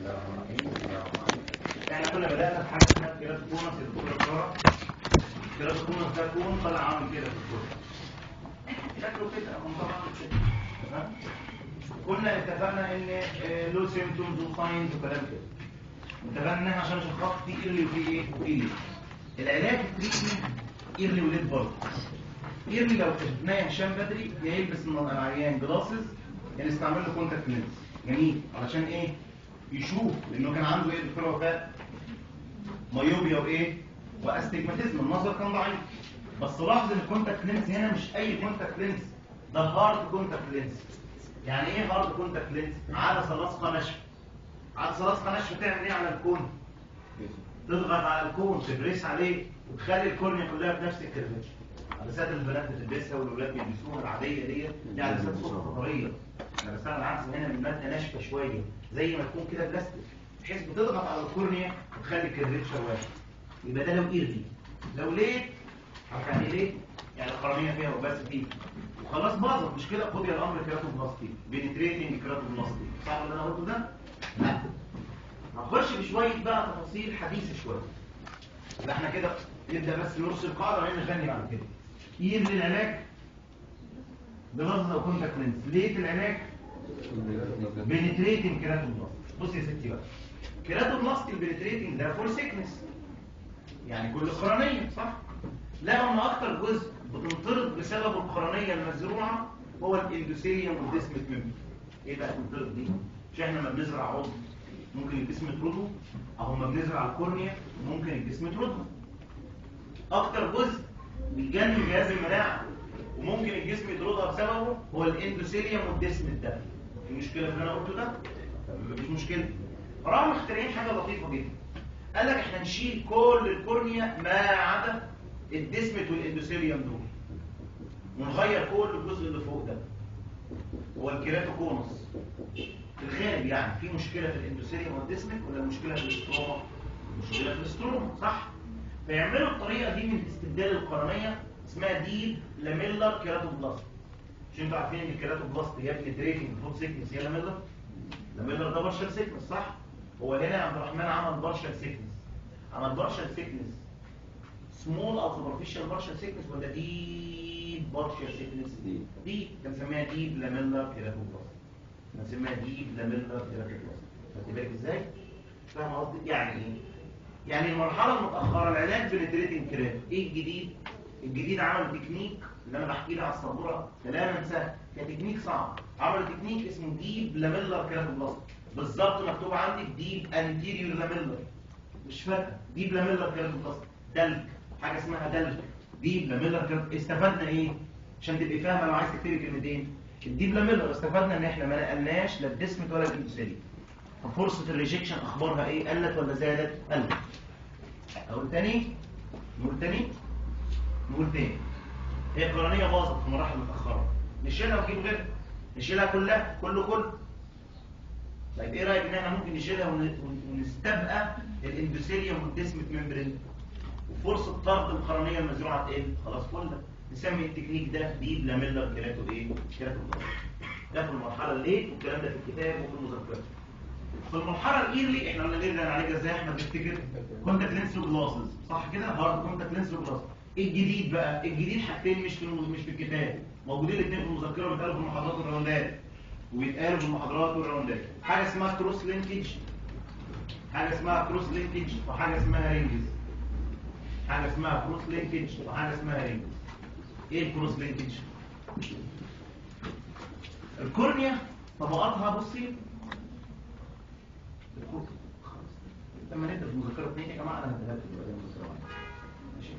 احنا كنا بدأنا في حاجة اسمها كيراتوكونس يا دكتور الكرة كيراتوكونس ده كون طلع عامل كده في الكرة شكله كده هم طبعا كده تمام كنا اتفقنا ان له سيمتومز وساينز وكلام كده اتفقنا ان احنا عشان نشخص في ايرلي وفي ايه وفي العلاج التريتمنت ايرلي وليد برضه ايرلي لو اكتشفناه يا هشام بدري يا يلبس العيان جلاسز يا نستعمل له كونتاكت لينز جميل علشان ايه يشوف لانه كان عنده ايه دكتور وفاء مايوبيا وايه واستجماتيزم النظر كان ضعيف بس لاحظ ان الكونتاكت لينز هنا مش اي كونتاكت لينز ده هارد كونتاكت لينز يعني ايه هارد كونتاكت لينز عدسه لاصقه ناشفه عدسه لاصقه ناشفه تعمل ايه على الكون تضغط على الكون تبريس عليه وتخلي الكورنيا كلها بنفس الكيرفيتشر عدسات البنات بتلبسها والولاد بيلبسوها العاديه دي دي عدسات صوت خطريه انا بستعمل العدسه هنا من ماده ناشفه شويه زي ما تكون كده بلاستيك بحيث بتضغط على الكورنيا وتخلي الكيرفيتشر واحد يبقى ده لو ايرلي لو ليه عارف يعني ايه ليه؟ يعني القرنيه فيها اوباسيتي وخلاص باظت مش كده قضي الامر كيراتوبلاستي بينتريتنج كيراتوبلاستي صح اللي انا قلته ده؟ لا هنخش بشويه بقى تفاصيل حديثه شويه يبقى احنا كده نبدا بس نرسل القاعده وبعدين نغني بعد كده ايه للعلاج بلفظ او كونتاكت لينز ليه العلاج بنتريتنج كيراتوبلاست بص يا ستي بقى كيراتوبلاست البنتريتنج ده فور سيكنس يعني كل قرنيه صح لا ان اكتر جزء بتنطرد بسبب القرنيه المزروعه هو الاندوثيليوم والديسمت ميمبر ايه بقى تنطرد دي مش احنا لما بنزرع عضو ممكن الجسم يطرده او لما بنزرع الكورنيا ممكن الجسم يطرده اكتر جزء بيجنن جهاز المناعه وممكن الجسم يطردها بسببه هو الاندوثيليوم والديسمت ده في مشكله في اللي انا قلته ده مفيش مشكله راحوا مخترعين حاجه لطيفه جدا قال لك احنا نشيل كل الكورنيا ما عدا الديسمت والاندوثيليوم دول ونغير كل الجزء اللي فوق ده هو الكيراتوكونس في الخارج يعني في مشكله في الاندوثيليوم والديسمت ولا مشكله في الاستروما مشكله في الاستروما صح فيعملوا الطريقه دي من استبدال القرنيه اسمها ديب لاميلر كيراتوبلاست مش انتوا عارفين ان الكيراتوبلاست هي بنتريتنج فوت سيكنس هي لاميلر لاميلر ده بارشال سيكنس صح هو هنا عبد الرحمن عمل بارشال سيكنس عمل بارشال سيكنس سمول او سوبرفيشال بارشال سيكنس ولا ديب بارشال سيكنس ديب. دي بنسميها ديب لاميلر كيراتوبلاست بنسميها ديب لاميلر كيراتوبلاست خدت بالك ازاي فاهم قصدي يعني ايه يعني المرحله المتاخره العلاج بنتريتنج كريم ايه الجديد الجديد عمل تكنيك اللي انا بحكي لها على السبوره كلام سهل كتكنيك صعب عمل تكنيك اسمه ديب لاميلر كيراتوبلاست بالظبط مكتوب عندك ديب انتيريور لاميلر مش فارقه ديب لاميلر كيراتوبلاست دلك حاجه اسمها دلك ديب لاميلر كيراتوبلاست استفدنا ايه عشان تبقي فاهمه لو عايز تكتبي كلمتين الديب لاميلر استفدنا ان احنا ما نقلناش لا الديسمت ولا الاندوثيليوم ففرصه الريجكشن اخبارها ايه قلت ولا زادت قلت اقول تاني نقول تاني نقول تاني هي القرنيه باظت في مراحل متاخره نشيلها ونجيب غيرها نشيلها كلها كله كله طيب ايه رايك ان احنا ممكن نشيلها ون- ونستبقى الاندوثيليوم والديسمت ممبرين وفرصه طرد القرنيه المزروعه تقل خلاص كل ده نسمي التكنيك ده ديب لاميلر كيراتو ايه كيراتو ده في المرحله الليت والكلام ده في الكتاب وفي المذكرات في المرحله الايرلي احنا قلنا نرجع نعالجها ازاي احنا بنفتكر كونتاكت لينس وجلاسز صح كده هارد كونتاكت لينس وجلاسز ايه الجديد بقى الجديد حاجتين مش في الم- مش في الكتاب موجودين الاثنين في المذكره وبيتقالوا في المحاضرات والراوندات وبيتقالوا في المحاضرات والراوندات حاجه اسمها كروس لينكج حاجه اسمها كروس لينكج وحاجه اسمها رينجز حاجه اسمها كروس لينكج وحاجه اسمها رينجز ايه الكروس لينكج الكورنيا طبقاتها بصي الكورنيا خلاص لما نبدا في المذكره اثنين يا جماعه انا هديها لكم بعدين المذكره واحدة. ماشي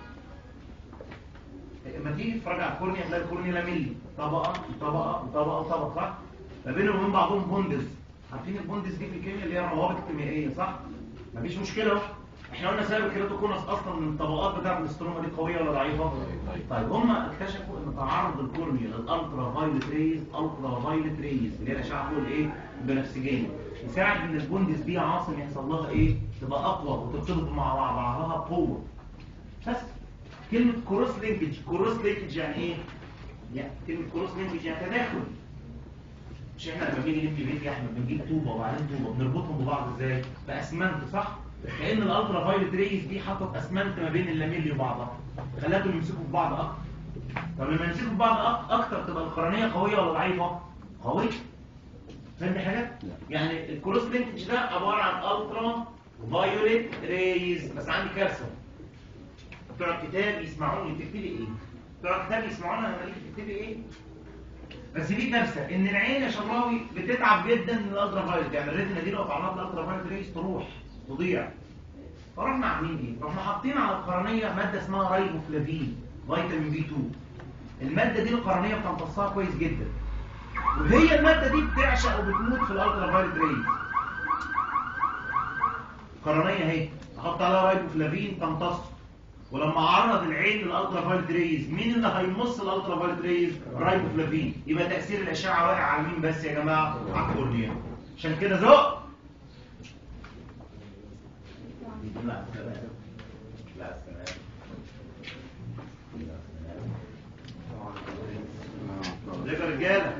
لما تيجي تتفرج على الكورنيا تلاقي الكورنيا لاميلي طبقه طبقه طبقه وطبقه صح ما بينهم وبين بعضهم بوندز عارفين البوندز دي في الكيمياء اللي هي الروابط الكيميائيه صح مفيش مشكله اهو احنا قلنا سبب الكيراتوكونس اصلا من الطبقات بتاعه الاستروما دي قويه ولا ضعيفه طيب هم اكتشفوا ان تعرض الكورنيا للالترا فايلت ريز الترا فايلت ريز اللي هي الاشعه فوق الايه البنفسجيه يساعد ان البوندز دي عاصم يحصل لها ايه تبقى اقوى وترتبط مع بعضها بقوه بس كلمه كروس لينكج كروس لينكج يعني ايه يعني كلمه كروس لينكج يعني تداخل مش احنا لما بنيجي نبني بيت يا احمد بنجيب طوبه وبعدين طوبه بنربطهم ببعض ازاي باسمنت صح كان الالترا فايلت ريز دي حطت اسمنت ما بين اللاميل وبعضها خلتهم يمسكوا في بعض اكتر طب لما يمسكوا في بعض أك- اكتر تبقى القرنيه قويه ولا ضعيفه قويه فهمت حاجه يعني الكروس لينكج ده عباره عن الترا فايوليت ريز بس عندي كارثه بتوع الكتاب يسمعوني تكتبي ايه بتوع الكتاب يسمعونا لما نيجي تكتبي ايه بس دي كارثه ان العين يا شراوي بتتعب جدا من الالترا فايوليت يعني الريتنا دي لو اتعرضت للالترا فايوليت ريز تروح تضيع فرحنا عاملين ايه رحنا حاطين على القرنيه ماده اسمها رايبوفلافين فيتامين بي 2 الماده دي القرنيه بتمتصها كويس جدا وهي الماده دي بتعشق وبتموت في الالترا فايوليت ريز قرنيه اهي احط عليها رايبوفلافين تمتص ولما اعرض العين للالترا فايوليت ريز مين اللي هيمص الالترا فايوليت ريز رايبوفلافين يبقى تاثير الاشعه واقع على مين بس يا جماعه على الكورنيا عشان كده زق لا سلام لا سلام ازيكم يا رجاله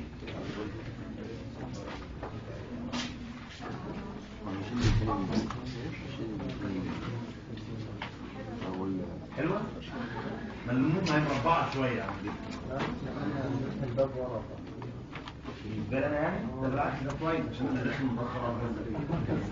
حلوه ملموم هي مربعه شويه يا عم دي الباب ورا بالنسبه لي انا يعني ده بالعكس ده كويس عشان انا داخل متاخر على الناس.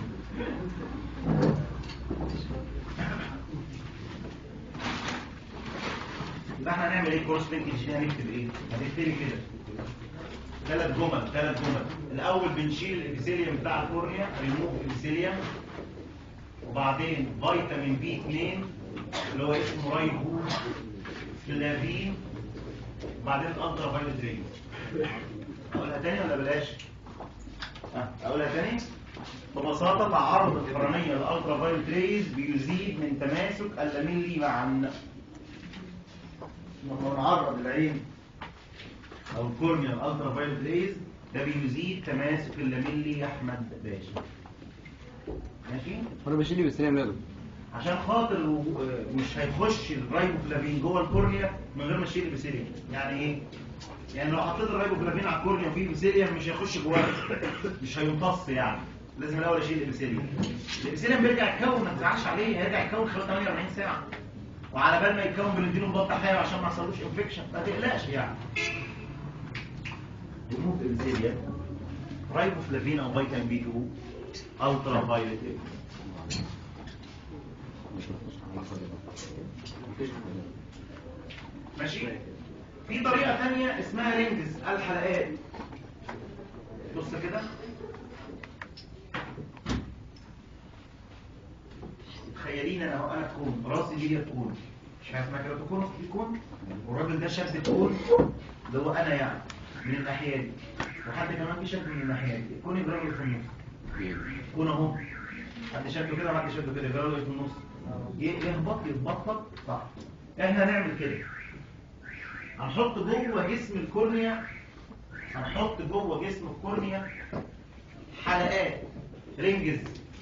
يبقى احنا هنعمل ايه كورس لينكج دي هنكتب ايه هنكتب كده ثلاث جمل ثلاث جمل الاول بنشيل الابيثيليوم بتاع الكورنيا ريموف ابيثيليوم وبعدين فيتامين بي 2 اللي هو اسمه رايبو فلافين وبعدين الالترا فايولت ريز اقولها تاني ولا بلاش ها اقولها تاني ببساطه تعرض القرنيه للالترا فايولت ريز بيزيد من تماسك اللاميلي معا لما نعرض العين او الكورنيا الالترا فايولت ريز ده بيزيد تماسك اللاميلي يا احمد باشا ماشي وانا بشيل بالسلام لا عشان خاطر الوجو- آه، مش هيخش الرايبوفلافين جوه الكورنيا من غير ما تشيل البسيليوم يعني ايه يعني لو حطيت الرايبوفلافين على الكورنيا وفيه بسيليوم مش هيخش جواه مش هيمتص يعني لازم الاول اشيل البسيليوم البسيليوم بيرجع يتكون ما تزعلش عليه هيرجع يتكون خلال 48 ساعه وعلى بال ما يتكون بنديله مضاد حيوي عشان ما يحصلوش انفكشن ما تقلقش يعني ريموف البسيليوم رايبوفلافين او فيتامين بي 2 الترا فايوليت ماشي في طريقة تانية اسمها رينجز الحلقات بص كده تخيلين انا اهو انا كون راسي دي هي كون مش عارف اسمها كده تكون في كون والراجل ده شد كون اللي هو انا يعني من الناحية دي وحد كمان في شد من الناحية دي الكون يبقى راجل في النص كون اهو حد شده كده وحد شده كده يبقى راجل في النص ي- يهبط يتبطط صح احنا هنعمل كده هنحط جوه جسم الكورنيا هنحط جوه جسم الكورنيا حلقات رينجز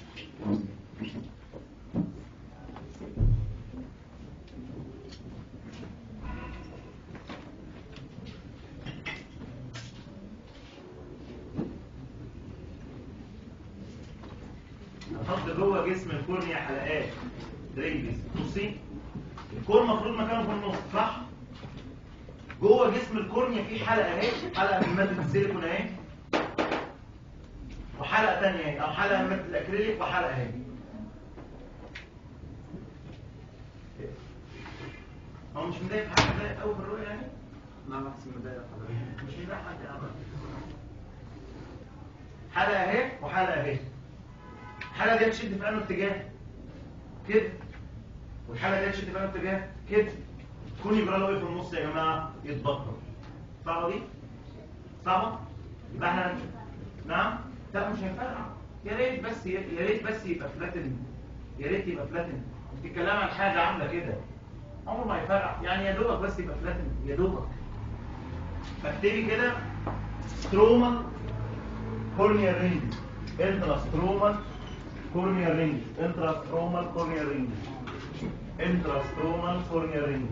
هنحط جوه جسم الكورنيا حلقات رينجز بصي الكور المفروض مكانه في النص صح جوه جسم الكورنيا في حلقه اهي حلقه من ماده السيليكون اهي وحلقه ثانيه اهي او حلقه من ماده الاكريليك وحلقه اهي هو مش مضايق حاجه مضايق قوي في الرؤيه يعني نعم احسن مضايق حضرتك مش مضايق حد يا عم حلقه اهي وحلقه اهي الحلقه دي هتشد في انه اتجاه كده والحلقه دي هتشد في انه اتجاه كده كون يبقى له ايه في النص يا جماعه يتبطل صعبه دي صعبه يبقى احنا نعم لا مش هيفرقع يا ريت بس يا ريت بس يبقى فلاتن يا ريت يبقى فلاتن بتتكلم عن حاجه عامله كده عمره ما يفرقع يعني يا دوبك بس يبقى فلاتن يا دوبك فاكتبي كده سترومال كورنيا رينج انترا سترومال كورنيا رينج انترا سترومال كورنيا رينج انترا سترومال كورنيا رينج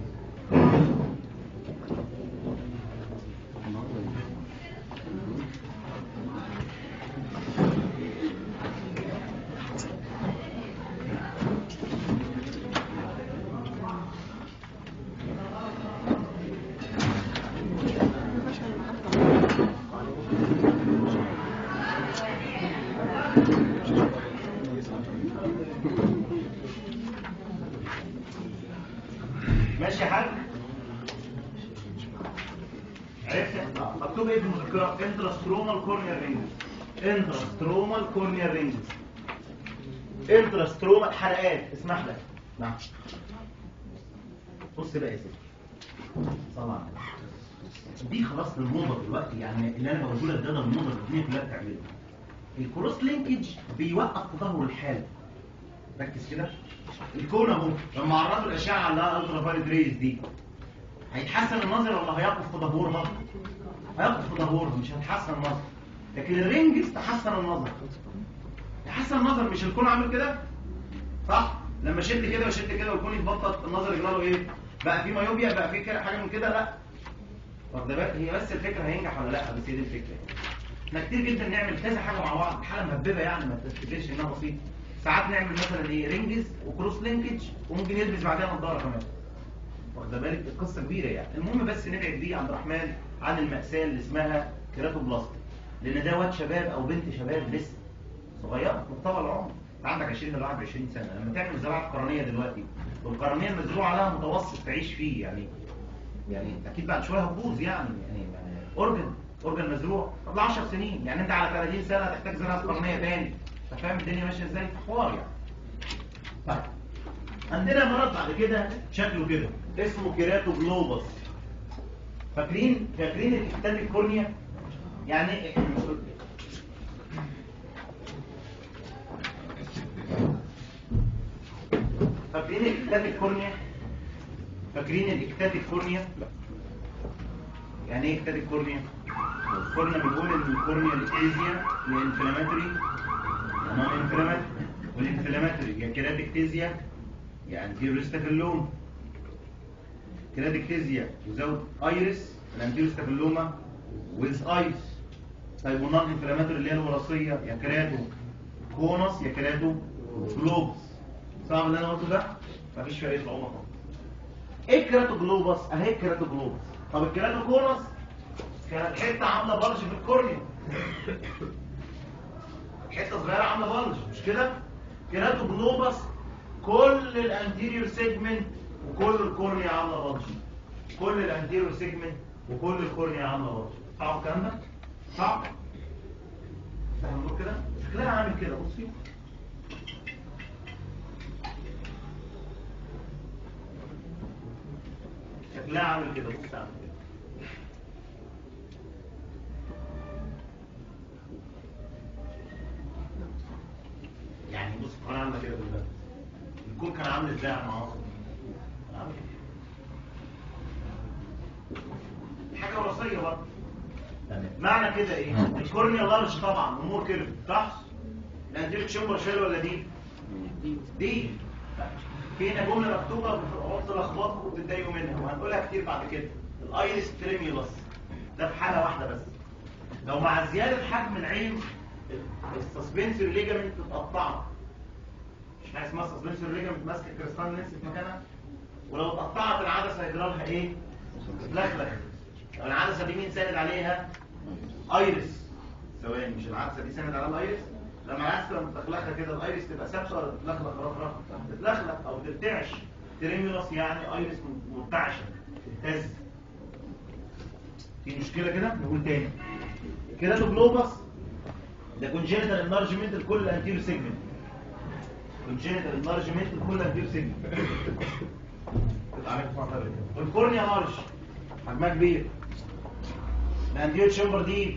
مكتوب ايه في المذكره انتراسترومال كورنيال رينجز انتراسترومال كورنيال رينجز انتراسترومال حلقات اسمح لك نعم بص بقى يا سيدي صلى على النبي. دي خلاص الموضه دلوقتي يعني اللي انا بقوله لك ده ده الموضه اللي الدنيا كلها بتعمله الكروس لينكج بيوقف تدهور الحاله ركز كده الكون اهو لما عرضوا الاشعه على الالترا فايلت ريز دي هيتحسن النظر ولا هيقف تدهورها هيقف تدهورها مش هيتحسن النظر لكن الرينجز تحسن النظر تحسن النظر مش الكون عامل كده صح لما شد كده وشد كده والكون يتبطط النظر يجرى له ايه بقى في مايوبيا بقى في كده حاجه من كده لا واخد بالك هي بس الفكره هينجح ولا لا بس هي دي الفكره احنا كتير جدا نعمل كذا حاجه مع بعض حاله مهببه يعني ما تفتكرش انها بسيطه ساعات نعمل مثلا ايه رينجز وكروس لينكج وممكن يلبس بعدها نظاره كمان واخد بالك القصه كبيره يعني المهم بس نبعد بيه عبد الرحمن عن المأساة اللي اسمها كيراتوبلاست لان ده واد شباب او بنت شباب لسه صغيره مقتبل العمر انت عندك 20 ل 21 سنه لما تعمل زراعه قرنيه دلوقتي والقرنيه المزروعه لها متوسط تعيش فيه يعني يعني اكيد بعد شويه هتبوظ يعني يعني اورجن اورجن مزروع قبل 10 سنين يعني انت على 30 سنه هتحتاج زراعه قرنيه تاني انت فاهم الدنيا ماشيه ازاي في حوار يعني طيب عندنا مرض بعد كده شكله كده اسمه كيراتو جلوبس فاكرين فاكرين الكتاب الكورنيا يعني إيه؟ فاكرين الكتاب الكورنيا فاكرين الاكتات الكورنيا يعني ايه اكتات الكورنيا كنا بنقول ان الكورنيا الاكتيزيا هي انفلاماتوري نون انفلاماتوري والانفلاماتوري يا كيراتيكتيزيا يعني انتيرو ستافيلوم كيراتيكتيزيا وزود ايرس الانتيرو ستافيلوما ويز ايرس طيب والنون انفلاماتوري اللي هي الوراثيه يا كيراتو كونس يا كيراتو جلوبس صعب اللي انا قلته ده مفيش فرق صعوبه خالص ايه الكيراتوجلوبس اهي الكيراتوجلوبس طب الكيراتوكونس كانت حته عامله بلج في الكورنيا حته صغيره عامله بلج مش كده كيراتوجلوبس كل الانتيريور سيجمنت وكل الكورنيا عامله بلج كل الانتيريور سيجمنت وكل الكورنيا عامله بلج صعب الكلام ده صعب فاهم كده شكلها عامل كده بصي شكلها عامل كده بص عامل كده يعني بص القناة عاملة كده دلوقتي الكون كان عامل ازاي على المعاصر كان عامل كده حاجة وراثية برضه تمام معنى كده ايه الكورنيا لارج طبعا امور كيرف صح الانديك شمبر شيل ولا دي دي في هنا جمله مكتوبه بتقعد تلخبطكم وتتضايقوا منها وهنقولها كتير بعد كده الايرس تريميولس ده في حاله واحده بس لو مع زياده حجم العين السسبنسوري ليجامنت اتقطعت مش حاجه اسمها سسبنسوري ليجامنت ماسكه الكريستال لينس في مكانها ولو اتقطعت العدسه هيجرى لها ايه؟ تتلخلخ لو العدسه دي مين ساند عليها؟ ايرس ثواني مش العدسه دي ساند عليها الايرس لما العدسه لما تتلخلخ كده الايرس تبقى ثابته ولا تتلخلخ رفرف تتلخلخ او ترتعش تريميولس يعني ايرس مرتعشه تهتز في مشكله كده نقول تاني كيراتوجلوبس ده كونجنتال انلارجمنت لكل الانتيريور سيجمنت كونجنتال انلارجمنت لكل الانتيريور سيجمنت والكورنيا لارج حجمها كبير الانتيريور تشامبر دي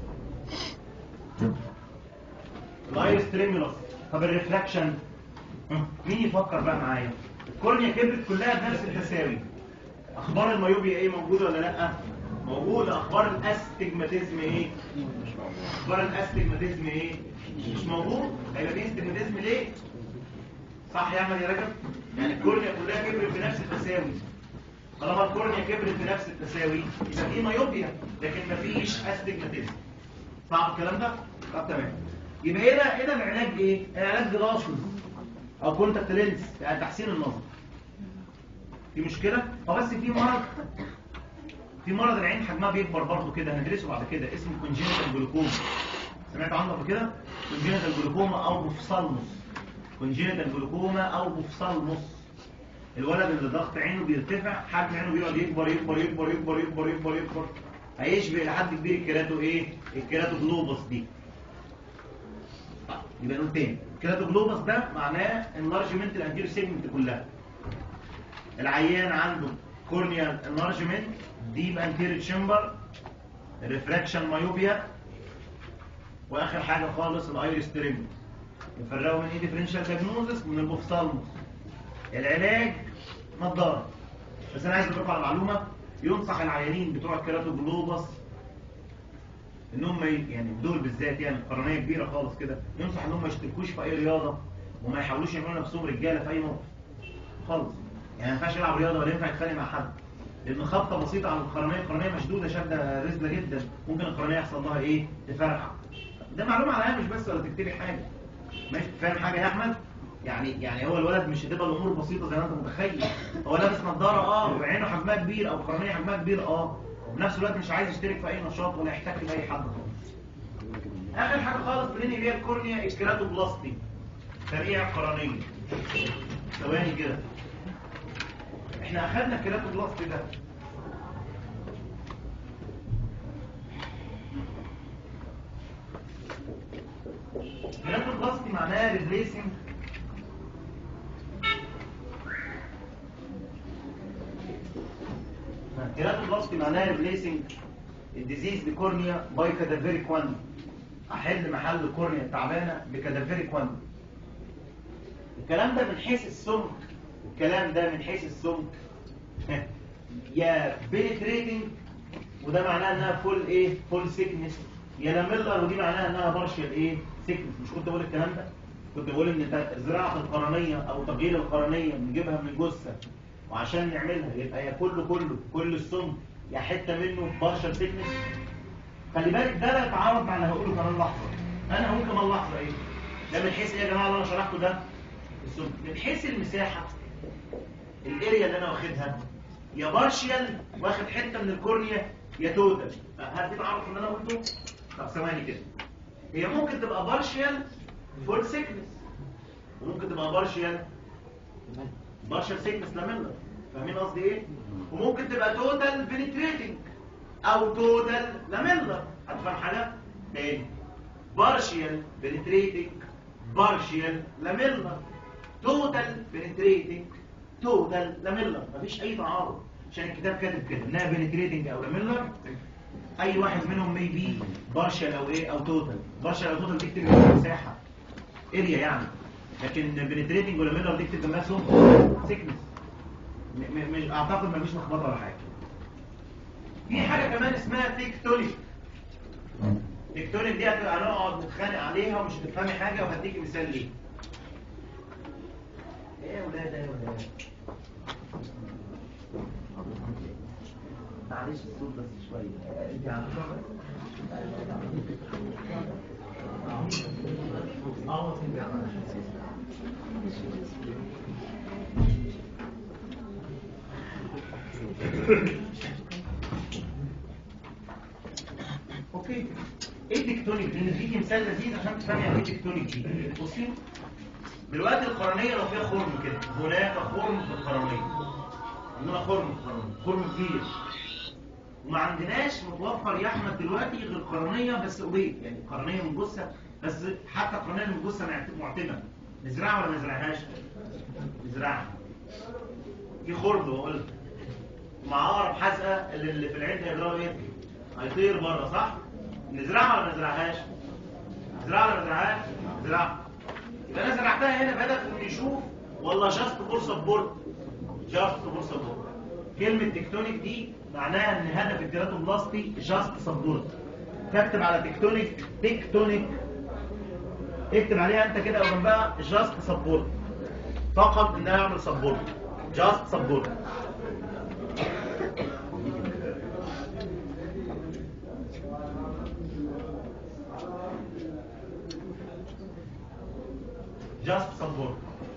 الايرس تريمولس طب الريفراكشن مين يفكر بقى معايا الكورنيا كبرت كلها بنفس التساوي اخبار الميوبيا ايه موجوده ولا لا موجوده اخبار الاستجماتيزم ايه مش موجود اخبار الاستجماتيزم ايه مش موجود هيبقى في استجماتيزم ليه صح يا احمد يا رجب يعني الكورنيا كلها كبرت بنفس التساوي طالما الكورنيا كبرت بنفس التساوي يبقى في مايوبيا لكن مفيش استجماتيزم صعب الكلام ده طب تمام يبقى هنا هنا العلاج ايه العلاج جلاسوس او كونتاكت لينس يعني تحسين النظر في مشكله اه بس في مرض في مرض العين حجمها بيكبر برضه كده هندرسه بعد كده اسمه كونجينيتال جلوكوما سمعت عنه قبل كده كونجينيتال جلوكوما او بوفسالموس كونجينيتال جلوكوما او بوفسالموس الولد اللي ضغط عينه بيرتفع حجم عينه بيقعد يكبر يكبر يكبر يكبر يكبر يكبر يكبر هيشبه لحد كبير الكيراتو ايه الكيراتو جلوبوس دي طيب، يبقى نقول تاني الكيراتو جلوبوس ده معناه انلارجمنت الانتيريور سيجمنت كلها العيان عنده كورنيال انلارجمنت ديب انتيريور تشامبر ريفراكشن مايوبيا واخر حاجه خالص الايريس تريمنت نفرقوا من ايه ديفرنشال دايجنوزس من البوفثالموس العلاج نظاره بس انا عايز اقول لكم على معلومه ينصح العيانين بتوع الكيراتو جلوبس انهم ي- يعني دول بالذات يعني قرنيه كبيره خالص كده ينصح انهم ما يشتركوش في اي رياضه وما يحاولوش يعملوا نفسهم رجاله في اي موقف خالص يعني ما ينفعش يلعب رياضه ولا ينفع يتخانق مع حد لان خبطه بسيطه على القرنيه القرنيه مشدوده شده رزله جدا ممكن القرنيه يحصل لها ايه تفرقع ده معلومه على مش بس ولا تكتبي حاجه ماشي فاهم حاجه يا احمد يعني يعني هو الولد مش هتبقى الامور بسيطه زي ما انت متخيل هو لابس نظاره اه وعينه حجمها كبير او القرنيه حجمها كبير اه وفي نفس الوقت مش عايز يشترك في اي نشاط ولا يحتك باي حد خالص اخر حاجه خالص بننهي بيها الكورنيا الكيراتوبلاستي ترقيع قرنيه ثواني كده احنا اخدنا الكيراتوبلاستي ده الكيراتوبلاستي معناها ريبليسنج كيراتوبلاستي معناها ريبليسنج الديزيز بكورنيا باي كادافيريك 1 احل محل الكورنيا التعبانه بكادافيريك 1 الكلام ده من حيث السمك الكلام ده من حيث السمك يا بينتريتنج وده معناه انها فول ايه فول سيكنس يا لاميلر ودي معناها انها بارشل ايه سيكنس مش كنت بقول الكلام ده كنت بقول ان ت- زراعه القرنيه او تغيير القرنيه بنجيبها من الجثه وعشان نعملها يبقى يا كله كله كل السم يا حته منه بارشل سيكنس خلي بالك ده لا يتعارض مع اللي هقوله كمان لحظه انا هقول كمان لحظه ايه ده من حيث ايه يا جماعه اللي انا شرحته ده السم من حيث المساحه الاريا اللي انا واخدها يا بارشيال واخد حته من الكورنيا يا توتال هل دي تعرف اللي انا قلته طب ثواني كده هي ممكن تبقى بارشيال فول سيكنس وممكن تبقى بارشيال بارشيال سيكنس لاميلر فاهمين قصدي ايه وممكن تبقى توتال بنتريتنج او توتال لاميلر هتفهم حاجه تاني بارشيال بنتريتنج بارشيال لاميلر توتال بنتريتنج توتال لاميلر مفيش اي تعارض عشان الكتاب كاتب كده انها بنتريتنج او لاميلر اي واحد منهم مي بي بارشال او ايه او توتال بارشال او توتال تكتب مساحه اريا يعني لكن بنتريتنج ولا ميلر تكتب جنبها سم سيكنس مش اعتقد مفيش لخبطه ولا حاجه في حاجه كمان اسمها تيكتونيك تيكتونيك دي هتبقى هنقعد نتخانق عليها ومش هتفهمي حاجه وهديكي مثال ليه ايه يا ولاد ايه يا ولاد معلش الصوت بس شويه انت عارفه اه اوكي ايه التكتونيك دي نديكي مثال لذيذ عشان تفهمي يعني ايه التكتونيك دي بصي دلوقتي القرنيه لو فيها خرم كده هناك خرم في القرنيه عندنا خرم في القرنيه خرم كبير وما عندناش متوفر يا احمد دلوقتي غير قرنيه بس قبيل يعني قرنيه من جثه بس حتى القرنيه من جثه معت- معتمه نزرعها ولا ما نزرعهاش نزرعها في خرم بقول مع اقرب حزقه اللي اللي في العين هيجرى ايه هيطير بره صح نزرعها ولا ما نزرعهاش نزرعها ولا ما نزرعهاش نزرعها يبقى انا زرعتها هنا بهدف نشوف والله جاست فور سبورت جاست فور سبورت كلمه تكتونيك دي معناها ان هدف الكيراتوبلاستي جاست سبورت تكتب على تكتونيك تكتونيك اكتب عليها انت كده او جنبها جاست سبورت فقط انها يعمل سبورت جاست سبورت جاست سبورت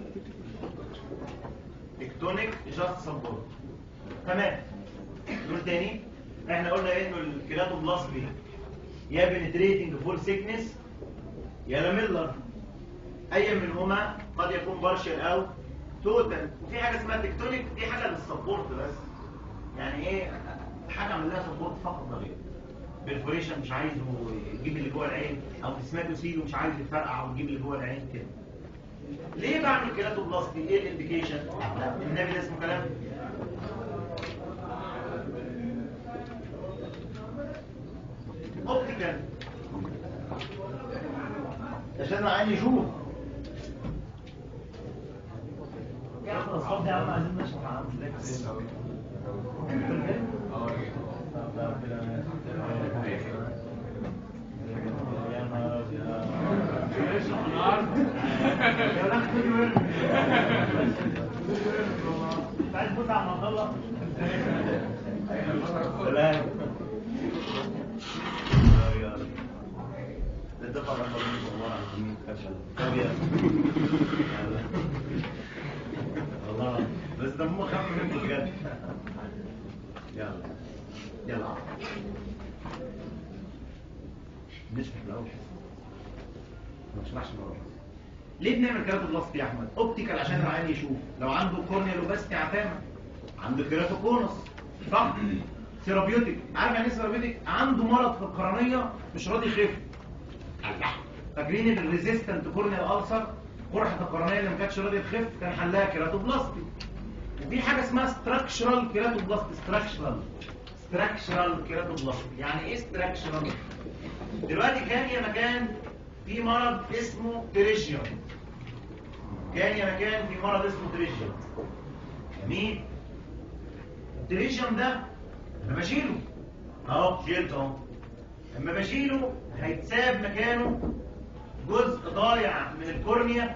تكتونيك جاست سبورت تمام نقول تاني احنا قلنا انه الكيراتوبلاستي يا بنتريتنج فول سيكنس يا لاميلر اي منهما قد يكون بارشل او توتال وفي حاجه اسمها تكتونيك دي حاجه للسبورت بس يعني ايه حاجه عمل لها سبورت فقط لا غير برفوريشن مش عايزه يجيب اللي جوه العين او اسماتوسيل ومش عايز يفرقع ويجيب اللي جوه العين كده ليه بعمل كيراتوبلاستي ايه الانديكيشن النبي ده اسمه كلام اوبتيكال عشان عيني يشوف يا اخي الاصوات دي يا عم عايزين نشرح عنها مش عايز تبص على المنطقه سلام ده دفع رقم والله العظيم فشل طب يا والله بس دمه خف منه بجد يلا يلا نشرح الاول ما نشرحش مره ليه بنعمل كيراتوبلاستي يا احمد اوبتيكال عشان العين يشوف لو عنده كورنيال اوباستي عتامه عنده كيراتوكونس صح سيرابيوتيك عارف يعني ايه سيرابيوتيك عنده مرض في القرنيه مش راضي يخف فاكرين الريزيستنت كورنيال ألسر قرحه القرنيه اللي ما كانتش راضيه تخف كان حلها كيراتوبلاستي وفي حاجه اسمها ستراكشرال كيراتوبلاستي ستراكشرال ستراكشرال كيراتوبلاستي يعني ايه ستراكشرال دلوقتي كان يا مكان في مرض اسمه تريشيوم كان يا مكان في مرض اسمه تريشيوم جميل التريشيوم ده انا بشيله اهو شيلته اهو لما بشيله هيتساب مكانه جزء ضايع من الكورنيا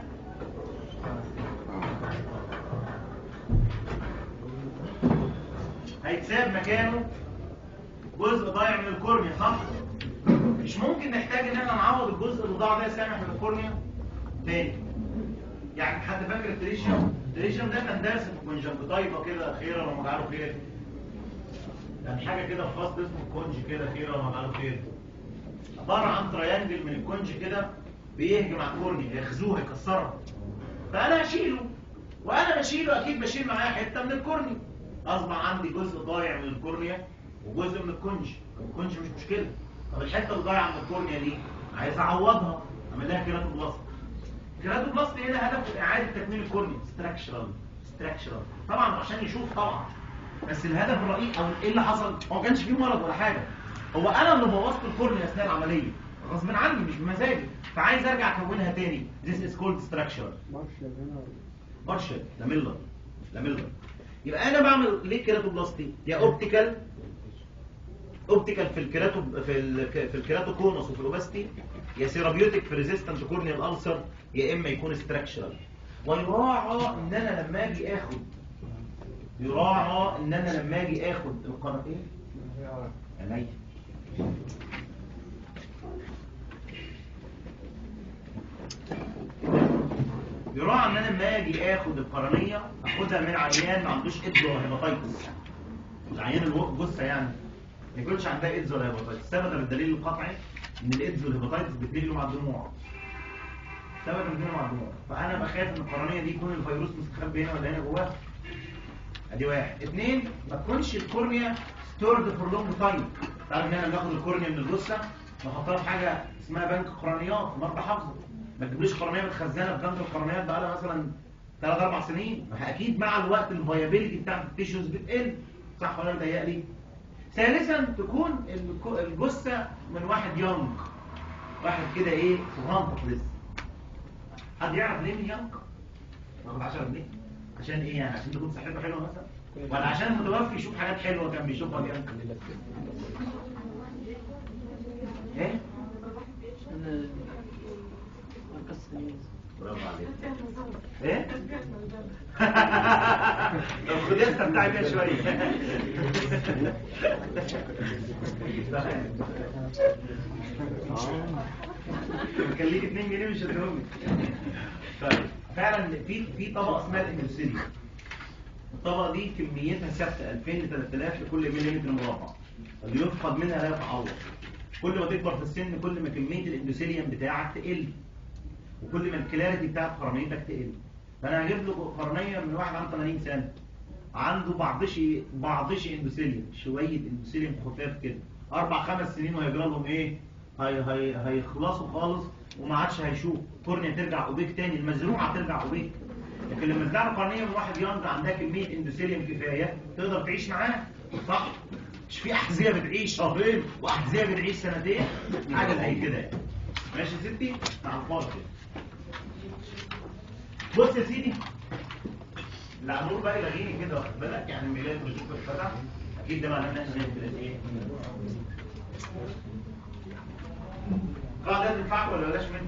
هيتساب مكانه جزء ضايع من الكورنيا صح مش ممكن نحتاج ان احنا نعوض الجزء اللي ضاع ده سامح من الكورنيا تاني يعني حد فاكر التريشيوم التريشيوم ده كان دارس في كونجنكتايفا كده خيرا وما جعله خير يعني حاجه كده في فصل اسمه الكونج كده خيرا وما جعله خير عباره عن تريانجل من الكونج كده بيهجم على الكورنيا يخزوها يكسرها فانا هشيله وانا بشيله اكيد بشيل معاه حته من الكورنيا اصبح عندي جزء ضايع من الكورنيا وجزء من الكونج الكونج مش مشكله طب الحته اللي ضايعه من الكورنيا دي عايز اعوضها اعمل لها كيراتوبلاست كيراتوبلاست هنا هدف اعاده تكميل الكورنيا ستراكشرال ستراكشرال طبعا عشان يشوف طبعا بس الهدف الرئيسي او ايه اللي حصل هو ما كانش فيه مرض ولا حاجه هو انا اللي بوظت الكورنيا اثناء العمليه غصب عني مش بمزاجي فعايز ارجع اكونها تاني this is called structure مارشال لاميلر لاميلر يبقى انا بعمل ليه كيراتوبلاستي يا اوبتيكال اوبتيكال في الكيراتو في ال... في الكيراتوكونس وفي الاوباستي يا سيرابيوتيك في ريزيستنت كورنيال السر يا اما يكون ستراكشرال ويراعى ان انا لما اجي اخد يراعى ان انا لما اجي اخد القناتين عينيا يراعى ان انا لما اجي اخد القرنيه اخدها من عيان ما عندوش ايدز ولا هيباتايتس العيان الجثه يعني ما يكونش عندها ايدز ولا هيباتايتس سبب الدليل القطعي ان الايدز والهيباتايتس بتنقلوا مع الدموع سبب بتنقلوا مع الدموع فانا بخاف ان القرنيه دي يكون الفيروس مستخبي هنا ولا هنا جواها ادي واحد اثنين ما تكونش الكورنيا ستورد فور لونج تايم تعرف ان احنا بناخد الكورنيا من الجثه نحطها في حاجه اسمها بنك قرنيات مرضى حافظه ما تجيبليش قرنيه متخزنه في بنك القرنيات بقى لها مثلا 3 4 سنين ما اكيد مع الوقت الفيابيليتي بتاعت التيشوز بتقل صح ولا متهيألي ثالثا تكون الك- الجثه من واحد يونج واحد كده ايه صغنطط لسه حد يعرف ليه من يونج واخد 10 جنيه عشان ايه يعني عشان تكون صحته حلوه مثلا ولا عشان المتوفي يشوف حاجات حلوه كان بيشوفها بيونج ايه برافو عليك ايه طب خدي استمتعي بيها شويه كان ليك 2 جنيه مش هتديهم طيب فعلا في في طبقه اسمها الاندوسيليا الطبقه دي كميتها ثابته 2000 ل 3000 لكل مليمتر مربع اللي يفقد منها لا يتعوض كل ما تكبر في السن كل ما كميه الاندوسيليوم بتاعك تقل وكل ما الكلاريتي بتاعت قرنيتك تقل فانا هجيب له قرنيه من واحد عنده 80 سنه عنده بعضشي بعضشي اندوثيليوم شويه اندوثيليوم خفاف كده اربع خمس سنين وهيجرى لهم ايه هي هي هيخلصوا خالص وما عادش هيشوف كورنيا ترجع اوبيك تاني المزروعه ترجع اوبيك لكن لما الزرعه القرنيه من واحد يانج عندها كميه اندوثيليوم كفايه تقدر تعيش معاه صح مش في احذيه بتعيش شهرين واحذيه بتعيش سنتين حاجه زي كده يعني. ماشي يا ستي مع الفاضل كده بص يا سيدي العمود بقى يلغيني كده واخد بالك يعني الميلاد بشوف الفتح اكيد ده معناه ان احنا نعمل ايه قاعدة تنفعك ولا بلاش منها؟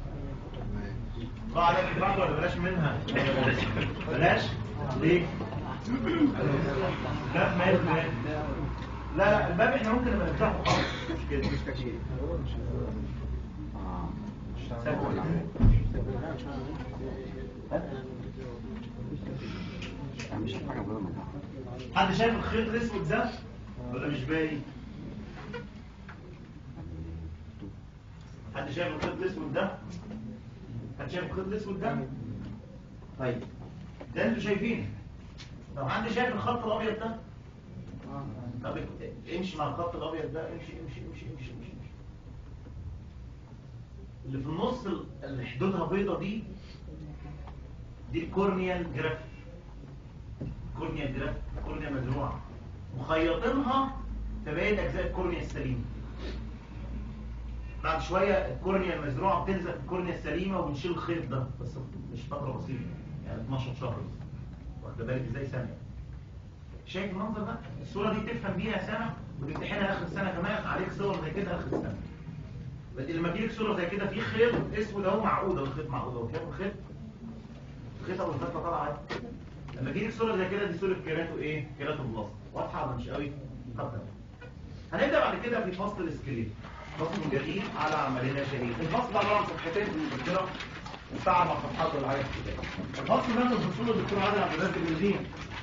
قاعدة تنفعك ولا بلاش منها؟ بلاش؟ ليه؟ لا ما يبقى لا لا الباب احنا ممكن نبقى نفتحه خالص مش كده مش تكييف مش حاجة مهمة حد شايف الخيط الاسود ده ولا مش باين حد شايف الخيط الاسود ده حد شايف الخيط الاسود ده طيب ده انتوا شايفينه لو حد شايف الخط الابيض ده طب امشي مع الخط الابيض ده امشي امشي امشي امشي امشي, امشي. اللي في النص اللي حدودها بيضه دي دي الكورنيال جراف كورنيا جراف كورنيا مزروعه مخيطينها تبين اجزاء الكورنيا السليمه بعد شويه الكورنيا المزروعه بتلزق في الكورنيا السليمه وبنشيل الخيط ده بس مش فتره بسيطه يعني 12 شهر بس واخد بالك ازاي سنه شايف المنظر ده الصوره دي تفهم بيها سنه وتمتحنها اخر السنه كمان عليك صور زي كده اخر السنه بس لما تجيلك صوره زي كده في خيط اسود اهو معقود الخيط معقود اهو شايف الخيط الخيط ابو الفتله طالعه عادي لما تجيلك صوره زي كده دي صوره كيراتو ايه كيراتو بلاست واضحه ولا مش قوي طب هنبدا بعد كده في فصل السكريت فصل جديد على عملنا شهيد الفصل عباره عن صفحتين من المذكره وسبع صفحات ولا حاجه كده الفصل ده من الفصول الدكتور عادل عبد الرازق بالدين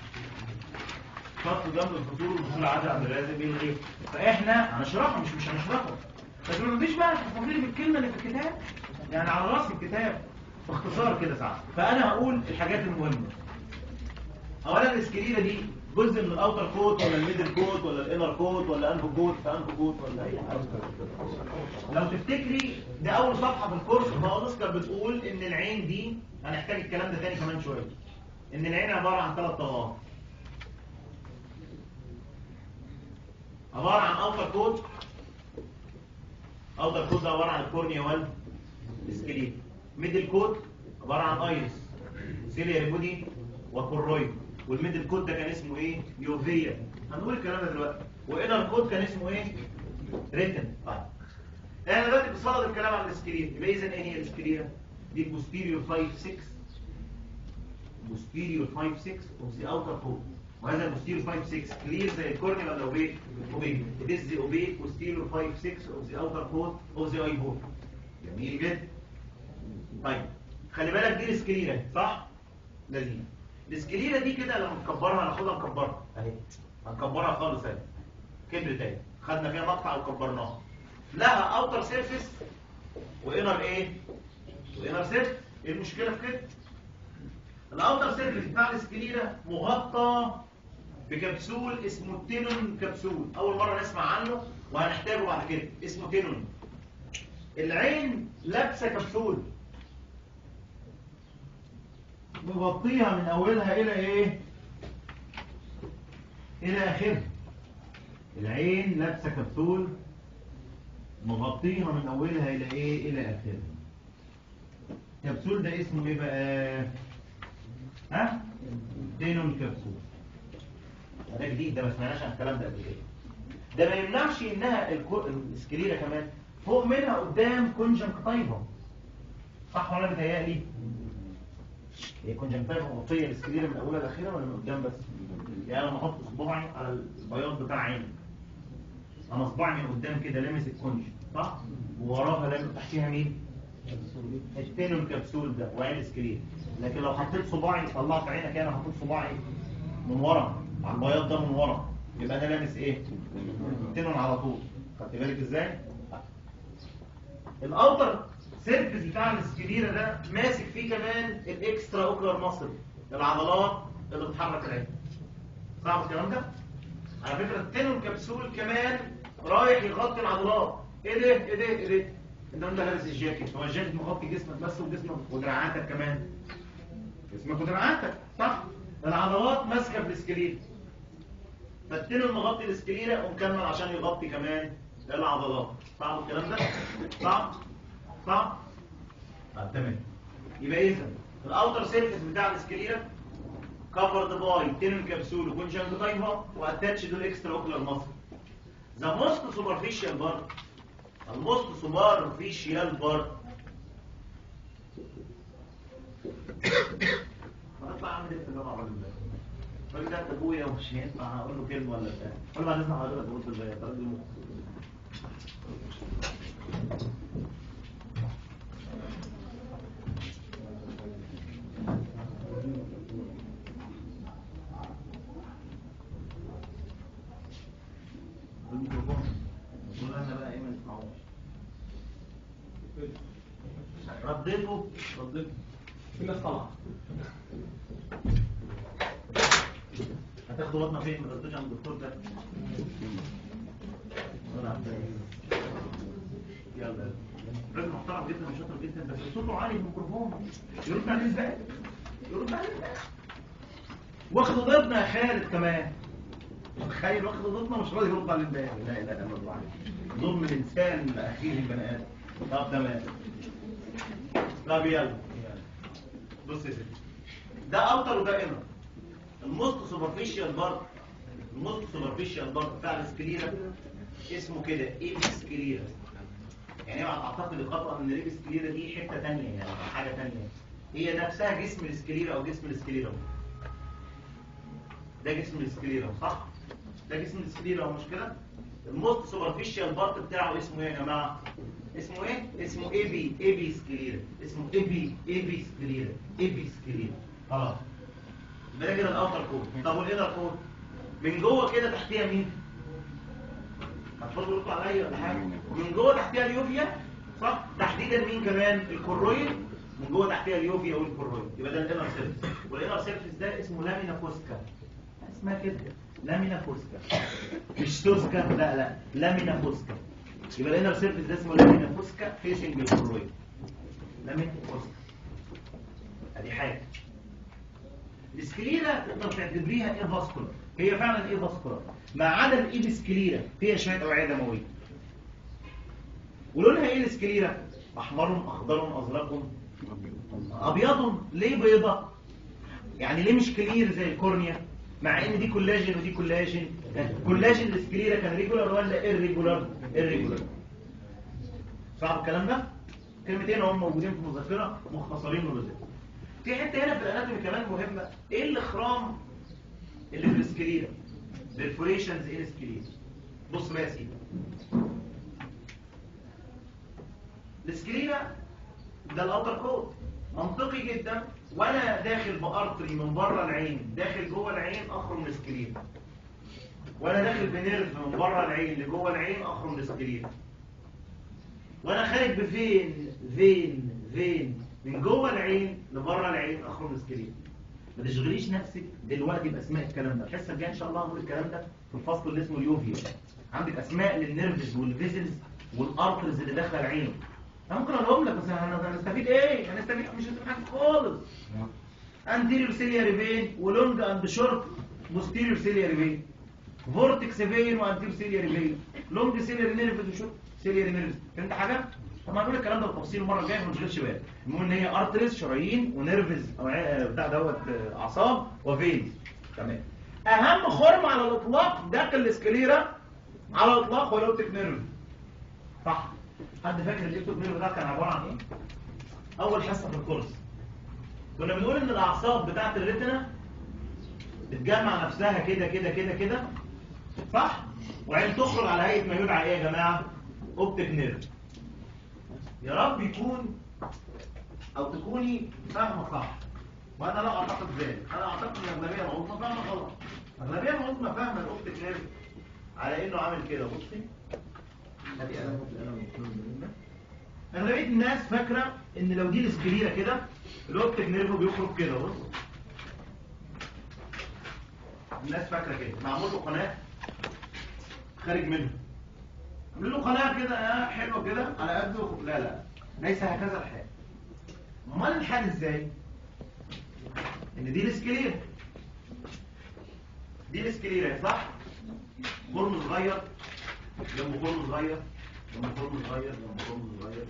الفصل ده من الفصول الدكتور عادل عبد الرازق بالغيب فاحنا هنشرحه مش مش هنشرحه بس ما نضيش بقى التفاصيل بالكلمه اللي في الكتاب يعني على راس الكتاب باختصار كده ساعات فانا هقول الحاجات المهمه اولا الاسكليله دي جزء من الاوتر كوت ولا الميدل كوت ولا الانر كوت ولا انف كوت فانف كوت ولا اي حاجه لو تفتكري ده اول صفحه في الكورس خالص كانت بتقول ان العين دي هنحتاج الكلام ده تاني كمان شويه ان العين عباره عن ثلاث طبقات عباره عن اوتر كوت اوتر كوت ده عباره عن الكورنيا والسكليت ميدل كوت عباره عن ايرس سيليا بودي وكورويد والميدل كود ده كان اسمه ايه يوفيا هنقول الكلام ده دلوقتي وانر كود كان اسمه ايه ريتن طيب احنا دلوقتي بنصدد الكلام عن السكرين يبقى اذا ايه هي السكرين دي posterior 5 6 posterior 5 6 of the outer code وهذا البوستيريور 5 6 كلير زي الكورنيا ولا اوبيك اوبيك it is the اوبيك posterior 5 6 of the outer code of the eyeball جميل جدا طيب خلي بالك دي السكرينه صح لذيذ السكليره دي كده لما نكبرها هناخدها نكبرها اهي هنكبرها خالص اهي كبرت اهي خدنا فيها مقطع وكبرناها لها اوتر سيرفيس وانر ايه وانر سيرفيس ايه المشكله في كده الاوتر سيرفيس بتاع السكليره مغطى بكبسول اسمه تينون كبسول اول مره نسمع عنه وهنحتاجه بعد كده اسمه تينون العين لابسه كبسول مغطيها من اولها الى ايه الى اخرها العين لابسه كبسول مغطيها من اولها الى ايه الى اخرها الكبسول ده اسمه ايه بقى ها دينون كبسول ده جديد ده ما سمعناش عن الكلام ده قبل كده ده ما يمنعش انها الكو- السكليره كمان فوق منها قدام كونجنكتيفا صح ولا بتهيألي هي كونجنكتيفا مغطيه السكليره من اولها لاخرها ولا من قدام بس يعني انا احط صباعي على البياض بتاع عيني انا صباعي من قدام كده لامس الكونج صح ووراها لامس تحتيها مين التين الكبسول ده وعين السكلير لكن لو حطيت صباعي طلعت عينك انا حطيت صباعي من ورا على البياض ده من ورا يبقى انا لامس ايه التينون على طول خدت بالك ازاي الاوتر سيرفيس بتاع السكليرا ده ماسك فيه كمان الاكسترا اوكلر ماسل العضلات اللي بتحرك العين صعب الكلام ده على فكره التينون كبسول كمان رايح يغطي العضلات ايه ده ايه ده ايه ده انت انت لابس الجاكيت هو الجاكيت مغطي جسمك بس وجسمك ودراعاتك كمان جسمك ودراعاتك صح العضلات ماسكه في السكليت فالتنين مغطي السكليرة ومكمل عشان يغطي كمان العضلات صعب الكلام ده صعب صعب طب تمام يبقى اذا الاوتر سيرفيس بتاع السكليرة covered by tendon capsule وكونجنكتيفا واتاتش دول اكسترا اوكلر ماسل ذا موست سوبرفيشال بارت الموست سوبرفيشال بارت هطلع اعمل ايه في الجامعه الراجل ده الراجل ده انت ابويا ومش هينفع اقول له كلمه ولا بتاع قول له بعد اذن حضرتك قلت ازاي راجل مخ الميكروفون قول انا بقى ايه ما نسمعوش رديته رديته في ناس طلع هتاخدوا بطنه فين ما ردتوش عند الدكتور ده ولا عند يلا راجل محترم جدا وشاطر جدا بس صوته عالي في الميكروفون يرد عليه ازاي يرد عليه ازاي واخد ضدنا يا خالد كمان تخيل واخد ضدنا مش راضي يرد على الباقي لا اله الا الله ظلم الانسان لاخيه البني ادم طب تمام طب يلا بص يا سيدي ده اوتر وده انر الموست سوبرفيشال بارت الموست سوبرفيشال بارت بتاع السكليرا اسمه كده ايبي سكليرا يعني اوعى تعتقد خطا ان الايبي سكليرا دي حته ثانيه يعني حاجه ثانيه هي نفسها جسم السكليرا او جسم السكليرا ده جسم السكليرا صح ده جسم السكليرا مش كده الموست سوبرفيشال بارت بتاعه اسمه ايه يا جماعه اسمه ايه اسمه اي بي اي بي سكليرا اسمه اي بي اي بي سكليرا اي بي سكليرا خلاص ده كده الاوتر كود طب والانر كود من جوه كده تحتيها مين هتفضلوا يطلع عليا ولا حاجه من جوه تحتيها اليوفيا صح تحديدا مين كمان الكرويد من جوه تحتيها اليوفيا والكرويد يبقى ده الانر سيرفيس والانر سيرفيس ده اسمه لامينا فوسكا اسمها كده لامينا فوسكا مش توسكا لا لا لامينا فوسكا يبقى الانر سيرفيس ده اسمه لامينا فوسكا فيشنج الكرويد لامينا فوسكا ادي حاجه السكليرا تقدر تعتبريها ايه فاسكولار هي فعلا ايه فاسكولار ما عدا الايد سكليرا فيها شويه اوعيه دمويه ولونها ايه السكليرا احمر اخضر ازرق ابيض ليه بيضة يعني ليه مش كلير زي الكورنيا مع ان دي كولاجين ودي كولاجين كولاجين السكليرا كان ريجولار ولا ايريجولار ايريجولار صعب الكلام ده كلمتين هم موجودين في المذكره مختصرين ولزاز في حته هنا في الاناتومي كمان مهمه ايه الاخرام اللي في السكليرا البرفوريشنز ان سكليرا بص بقى يا سيدي السكليرا ده الاوتر كود منطقي جدا وانا داخل بارتري من بره العين داخل جوه العين اخرج من السكليرا وانا داخل بنيرف من بره العين لجوه العين اخرج من السكليرا وانا خارج بفين فين فين من جوه العين لبره العين اخرج من السكليرا ما تشغليش نفسك دلوقتي باسماء الكلام ده الحصه الجايه ان شاء الله هنقول الكلام ده في الفصل اللي اسمه اليوفيا عندك اسماء للنيرفز والفيزلز والارترز اللي داخله العين انا ممكن اقولهم لك بس هنستفيد ايه هنستفيد مش هنستفيد حاجه خالص anterior ciliary vein ولونج اند شورت posterior ciliary vein vortex vein وانتيريور ciliary vein لونج ciliary nerves وشورت ciliary nerves فهمت حاجه طب هنقول الكلام ده بالتفصيل المره الجايه ما نشغلش بالك المهم ان هي ارتريز شرايين ونيرفز او بتاع دوت اعصاب وفينز تمام اهم خرم على الاطلاق داخل السكليرا على الاطلاق هو الاوبتيك نيرف صح حد فاكر الاوبتيك نيرف ده كان عباره عن ايه اول حصه في الكورس كنا بنقول ان الاعصاب بتاعه الريتنا بتجمع نفسها كده كده كده كده صح وعين تخرج على هيئه ما يدعى ايه يا جماعه اوبتيك نيرف يا رب يكون او تكوني فاهمه صح وانا لا اعتقد ذلك انا اعتقد ان الاغلبيه العظمى فاهمه غلط الاغلبيه العظمى فاهمه الاوبتيك نيرف على انه عامل كده بصي ادي انا اغلبيه الناس فاكره ان لو دي السكليره كده الاوبتيك نيرف بيخرج كده بص الناس فاكره كده معمول له قناه خارج منها عاملين له قناه كده آه، حلوه كده على قده لا لا ليس هكذا الحال امال الحال ازاي ان دي الاسكليره دي الاسكليره صح خرم صغير جنبه خرم صغير جنبه خرم صغير جنبه خرم صغير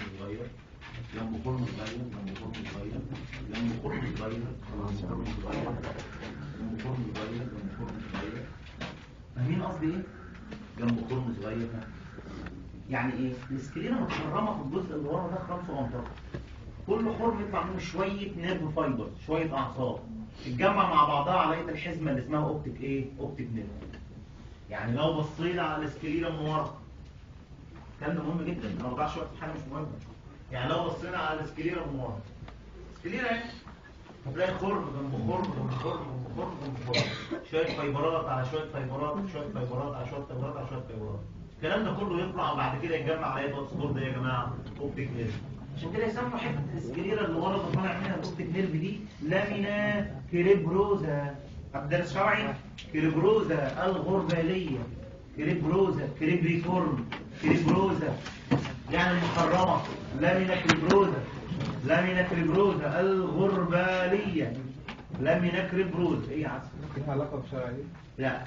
جنبه خرم صغير جنبه خرم صغير جنبه خرم صغير جنبه خرم صغير جنبه خرم صغير جنبه خرم صغير جنبه خرم صغير فاهمين قصدي ايه؟ جنبه خرم صغير يعني ايه؟ الاسكليره متخرمه في الجزء اللي ورا ده خرم صغنطره كل خرم يطلع منه شويه نيرف فايبر شويه اعصاب تتجمع مع بعضها على ايد الحزمه اللي اسمها اوبتيك ايه؟ اوبتيك نيرف يعني لو بصينا على الاسكليره من ورا الكلام ده مهم جدا انا ما بضيعش وقت في حاجه مش مهمه يعني لو بصينا على الاسكليره من ورا الاسكليره اهي هتلاقي خرم جنب خرم جنب خرم جنب خرم جنب خرم شويه فايبرات على شويه فايبرات شويه فايبرات على شويه فايبرات على شويه فايبرات الكلام ده كله يطلع وبعد كده يتجمع على ايد الصدور ده يا جماعه اوبتيك نيرف عشان كده يسموا حته الاسكليره اللي ورا اللي طالع منها الاوبتيك نيرف دي لامينا كريبروزا طب درس شرعي كريبروزا الغرباليه كريبروزا كريبريفورم كريبروزا يعني المحرمه لامينا كريبروزا لامينا كريبروزا الغرباليه لامينا كريبروزا ايه يا عسل لها علاقة بشرع دي؟ لا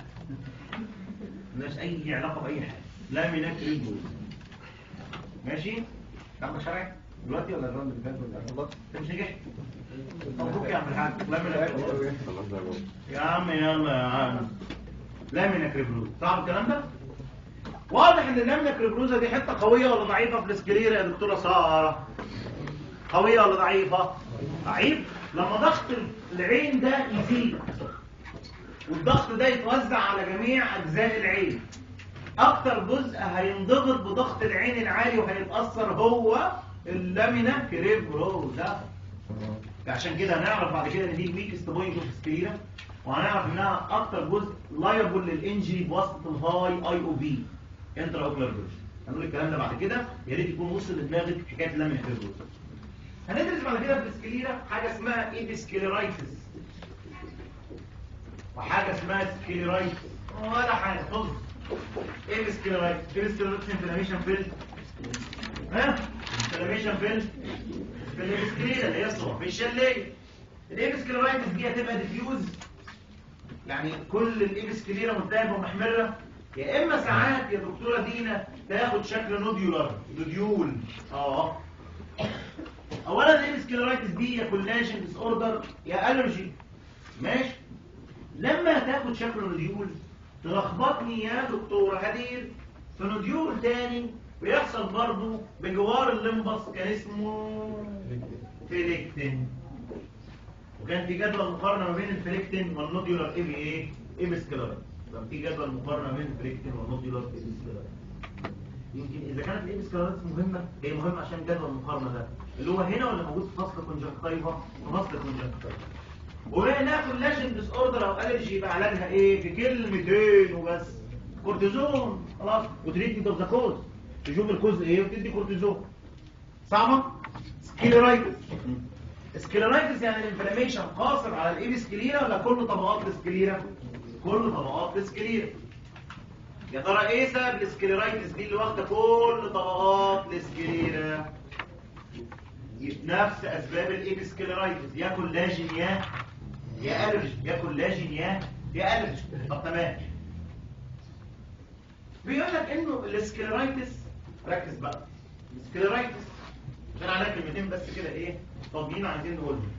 ملهاش اي علاقه باي حاجه لا من اكل الجوز ماشي كم شرعي دلوقتي ولا الراوند اللي فات ولا خلاص انت مش نجحت مبروك يا عم الحاج لا من اكل الجوز يا عم يلا يا عم لا من اكل الجوز صعب الكلام ده واضح ان اللامنا كريبروزا دي حته قويه ولا ضعيفه في الاسكليرا يا دكتوره ساره قويه ولا ضعيفه ضعيف لما ضغط العين ده يزيد والضغط ده يتوزع على جميع أجزاء العين أكتر جزء هينضغط بضغط العين العالي وهيتأثر هو اللامينا كريبروزا عشان كده هنعرف بعد كده ان دي ويكست بوينت اوف سكليرا وهنعرف انها اكتر جزء لايبل للانجري بواسطه الهاي اي او بي انترا اوكلر فيرجن هنقول الكلام ده بعد كده يا ريت يكون وصل لدماغك حكايه اللامينا كريبروزا هندرس بعد كده في السكليرا حاجه اسمها ايبسكليرايتس وحاجة اسمها سكليرايتس ولا حاجة طز ايه السكليرايتس؟ في السكليرايتس انفلاميشن في ال ها؟ انفلاميشن في ال في السكليرا اللي هي الصبح في الشلية الابسكليرايتس دي هتبقى ديفيوز يعني كل الابسكليرا ملتهبة ومحمرة يا اما ساعات يا دكتورة دينا تاخد شكل نوديولار نوديول اه اولا الابسكليرايتس دي يا كولاجين ديس اوردر يا الرجي ماشي لما تاخد شكل نوديول تلخبطني يا دكتورة هدير في نوديول تاني بيحصل برضو بجوار الليمبس كان اسمه فيليكتين وكان في جدول مقارنة ما بين الفيليكتين والنوديولار ايه ايه ايه بسكلار كان في جدول مقارنة ما بين الفيليكتين والنوديولار ايه بسكلار يمكن اذا كانت الايه بسكلارات مهمة هي مهمة عشان جدول المقارنة ده اللي هو هنا ولا موجود في فصل كونجكتيفا في فصل كونجكتيفا ولقيناها كولاجين ديس اوردر او الرجي يبقى علاجها ايه في كلمتين وبس كورتيزون خلاص وتريتمنت اوف ذا كوز تشوف الكوز ايه وتدي كورتيزون صعبه سكليرايتس سكليرايتس يعني الانفلاميشن قاصر على الايه سكليرا ولا كل طبقات السكليرا كل طبقات السكليرا يا ترى ايه سبب السكليرايتس دي اللي واخده كل طبقات السكليرا نفس اسباب الابسكليرايتس يا كولاجين يا يا الرجي يا كولاجين يا يا الرجي طب تمام بيقول لك انه السكليرايتس ركز بقى السكليرايتس عشان عليها كلمتين بس كده ايه فاضيين عايزين نقولهم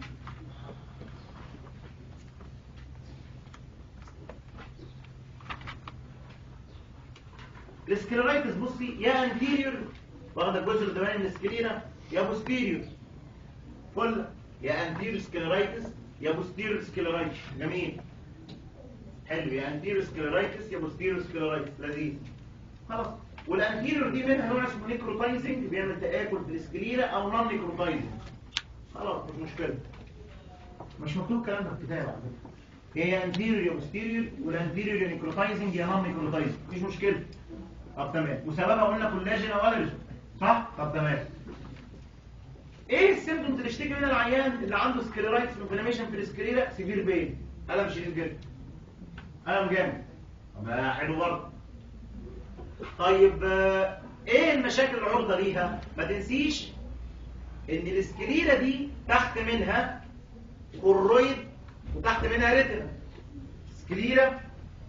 السكليرايتس بصي يا انتيريور واخده الجزء القداماني من السكليرا يا بوستيريور فل يا انتيريور سكليرايتس يا بوستيريور سكليرايتس جميل حلو يا انتيريور سكليرايتس يا بوستيريور سكليرايتس لذيذ خلاص والانتيريور دي منها نوع اسمه نيكروتايزنج بيعمل تآكل في السكليرا او نون نيكروتايزنج خلاص مش مشكله مش مكتوب الكلام ده في الكتاب على فكره هي يا انتيريور يا بوستيريور والانتيريور يا نيكروتايزنج يا نون نيكروتايزنج مفيش مشكله طب تمام وسببها قلنا كولاجين او الرجين صح طب تمام ايه السيمبتومز اللي اشتكي منها العيان اللي عنده سكليرايتس انفلاميشن في السكليرا سيفير بين الم شديد جدا الم جامد طب حلو برضه طيب آه، ايه المشاكل العرضه ليها ما تنسيش ان السكليرا دي تحت منها كورويد وتحت منها ريتنا سكليرا